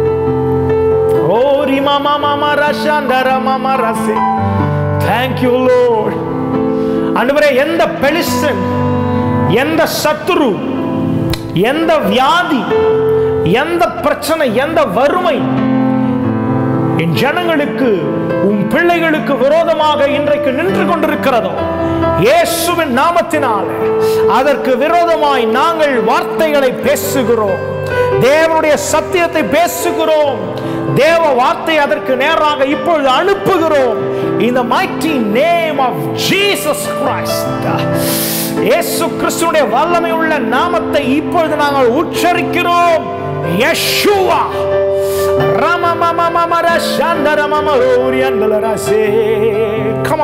ஓ ரிமா மாமா ரஷாந்தர மாமா ரசே தேங்க் யூ லோட் அன்றுவரே எந்த பெலிஸ்தன் எந்த சத்துரு எந்த வியாதி எந்த பிரச்சனை எந்த வறுமை என் ஜனங்களுக்கு உன் பிள்ளைகளுக்கு விரோதமாக இன்றைக்கு நின்று கொண்டிருக்கிறதோ இயேசுவின் நாமத்தினாலே அதற்கு விரோதமாய் நாங்கள் வார்த்தைகளை பேசுகிறோம் தேவனுடைய சத்தியத்தை பேசுகிறோம் தேவ வார்த்தை அதற்கு நேராக இப்பொழுது அனுப்புகிறோம் இந்த mighty name of Jesus Christ இயேசு கிறிஸ்துடைய வல்லமை உள்ள நாமத்தை இப்பொழுது நாங்கள் உச்சரிக்கிறோம் Yeshua Come on,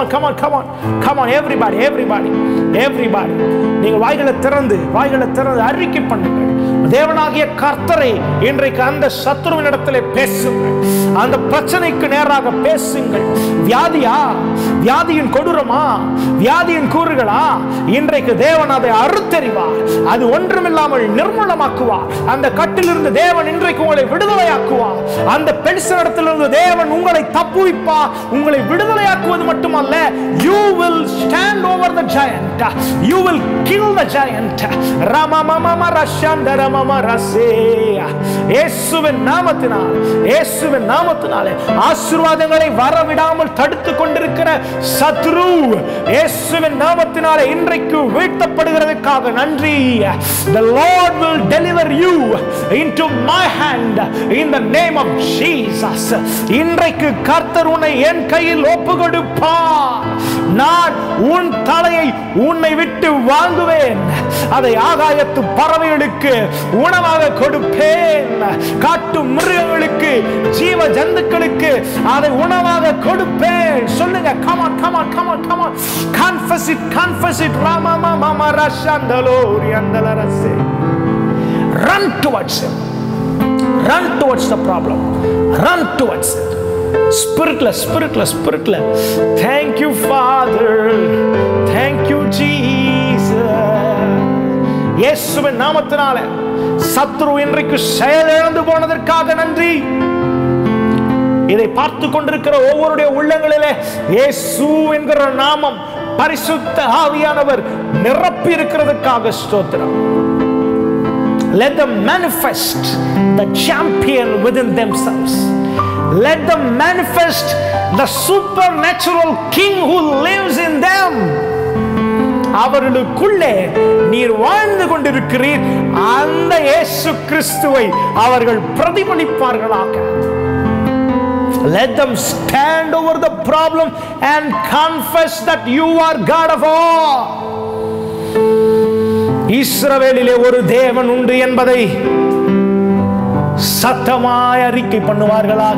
on, come on, come on, come on, everybody, everybody, everybody. நீங்கள் வாய்களை திறந்து வாய்களை திறந்து அறிக்கை பண்ணுங்கள் தேவனாகிய கர்த்தரை இன்றைக்கு அந்த சத்துருவின் இடத்திலே பேசுங்கள் அந்த பிரச்சனைக்கு நேராக பேசுங்கள் வியாதியா வியாதியின் கொடூரமா வியாதியின் கூறுகளா இன்றைக்கு தேவன் அதை அறுத்தறிவார் அது ஒன்றுமில்லாமல் நிர்மூலமாக்குவார் அந்த கட்டிலிருந்து தேவன் இன்றைக்கு உங்களை விடுதலையாக்குவார் அந்த பெருசனிடத்திலிருந்து தேவன் உங்களை தப்புவிப்பார் உங்களை விடுதலையாக்குவது மட்டுமல்ல you will stand over the giant you will kill the giant ரமமமம ரஷந்த ரமம ரசே இயேசுவின் நாமத்தினால் இயேசுவின் நாமத்தினாலே ஆசீர்வாதங்களை வரவிடாமல் தடுத்து கொண்டிருக்கிற சத்ரு இயேசுவின் நாமத்தினாலே இன்றைக்கு வீழ்த்தப்படுகிறதுக்காக நன்றி the lord will deliver you into my hand in the name of jesus இன்றைக்கு கர்த்தர் உன்னை என் கையில் ஒப்பு கொடுப்பார் நான் உன் தலையை உன்னை விட்டு வாங்குவேன் அதை ஆகாயத்து பறவைகளுக்கு உணவாக கொடுப்பேன் காட்டு மிருகங்களுக்கு ஜீவ ஜந்துக்களுக்கு அதை உணவாக கொடுப்பேன் சொல்லுங்க come on come on come on come on confess it confess it ராமமா மாமா ரஷந்தலோரி அந்தலரசே run towards him run towards the problem run towards it spiritல spiritல spiritல thank you father thank you jesus இயேசுவின் நாமத்தினால சத்ரு இன்றைக்கு செயலிழந்து போனதற்காக நன்றி இதை பார்த்து கொண்டிருக்கிற ஒவ்வொருடைய உள்ளங்களிலே இயேசு என்கிற நாமம் பரிசுத்த ஆவியானவர் நிரப்பி இருக்கிறதுக்காக ஸ்தோத்திரம் let them manifest the champion within themselves let them manifest the supernatural king who lives in them அவர்களுக்குள்ளே நீர் வாழ்ந்து கொண்டிருக்கிறீர் அந்த இயேசு கிறிஸ்துவை அவர்கள் பிரதிபலிப்பார்களாக Let them stand over the problem and confess that you are God of all. இஸ்ரவேலிலே ஒரு தேவன் உண்டு என்பதை சத்தமாய் அறிக்கை பண்ணுவார்களாக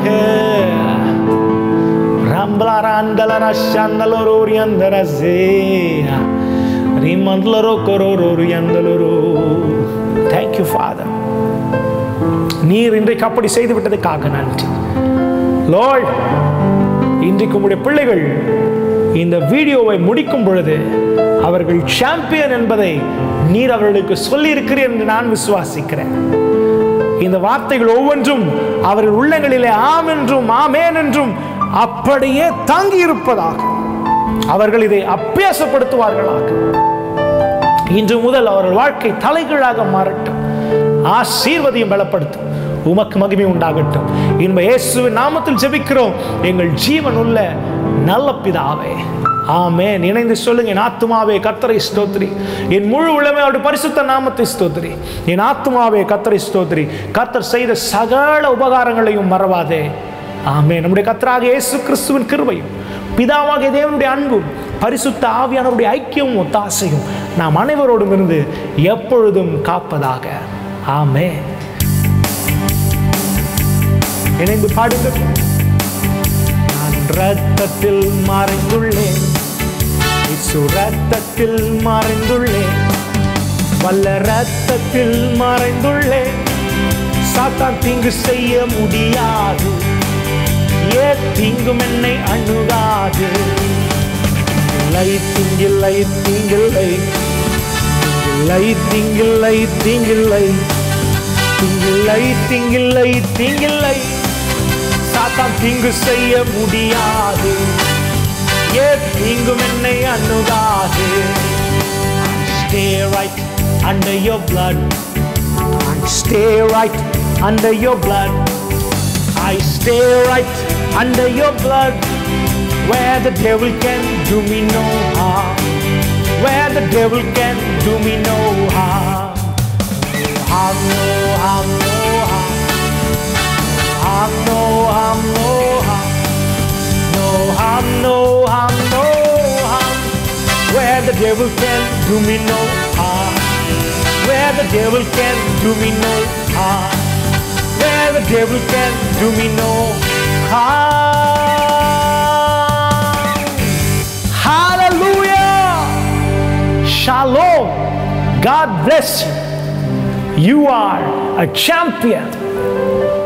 ரம்பலாராந்தலர சந்தலரோரியந்தரசே ரிமந்தலரோ கொரோரோரியந்தலரோ தேங்க்யூ ஃபாதர் நீர் இன்றைக்கு அப்படி செய்து விட்டதுக்காக நன்றி லார்ட் இன்றைக்கு உங்களுடைய பிள்ளைகள் இந்த வீடியோவை முடிக்கும் பொழுது அவர்கள் சாம்பியன் என்பதை நீர் அவர்களுக்கு சொல்லி இருக்கிறீர் என்று நான் விசுவாசிக்கிறேன் இந்த வார்த்தைகள் ஒவ்வொன்றும் அவர்கள் உள்ளங்களிலே ஆம் என்றும் ஆமேன் என்றும் அப்படியே தாங்கி இருப்பதாக அவர்கள் இதை அபியாசப்படுத்துவார்களாக இன்று முதல் அவர்கள் வாழ்க்கை தலைகீழாக மாறட்டும் ஆசீர்வதியும் பலப்படுத்தும் உமக்கு மகிமை உண்டாகட்டும் இன்ப இயேசுவின் நாமத்தில் ஜெபிக்கிறோம் எங்கள் ஜீவன் உள்ள நல்ல பிதாவே ஆமென் இணைந்து சொல்லுங்க என் ஆத்துமாவே கத்தரை ஸ்தோத்ரி என் முழு உள்ளமே அவருடைய பரிசுத்த நாமத்தை ஸ்தோத்ரி என் ஆத்துமாவே கத்தரை ஸ்தோத்ரி கத்தர் செய்த சகல உபகாரங்களையும் மறவாதே ஆமே நம்முடைய கத்தராக இயேசு கிறிஸ்துவின் கிருபையும் பிதாவாகிய தேவனுடைய அன்பும் பரிசுத்த ஆவியானவருடைய ஐக்கியமும் ஒத்தாசையும் நாம் அனைவரோடும் இருந்து எப்பொழுதும் காப்பதாக ஆமே இணைந்து பாடுங்கள் நான் ரத்தத்தில் மறைந்துள்ளேன் இசு ரத்தத்தில் மறைந்துள்ளேன் வல்ல ரத்தத்தில் மறைந்துள்ளேன் சாத்தான் தீங்கு செய்ய முடியாது ஏ தீங்கும் என்னை அணுகாது இல்லை தீங்கில்லை தீங்கில்லை தீங்கில்லை தீங்கில்லை தீங்கில்லை தீங்கில்லை தீங்கில்லை தீங்கில்லை சாத்தான் தீங்கு செய்ய முடியாது ஏ தீங்கும் என்னை அணுகாது stay right under your blood I stay right under your blood I stay right under your blood where the devil can do me no harm where the devil can do me no harm harm no harm no harm harm no harm no harm no harm no harm no harm where the devil can do me no harm where the devil can do me no harm where the devil can do me no harm Shalom. God bless you. You are a champion.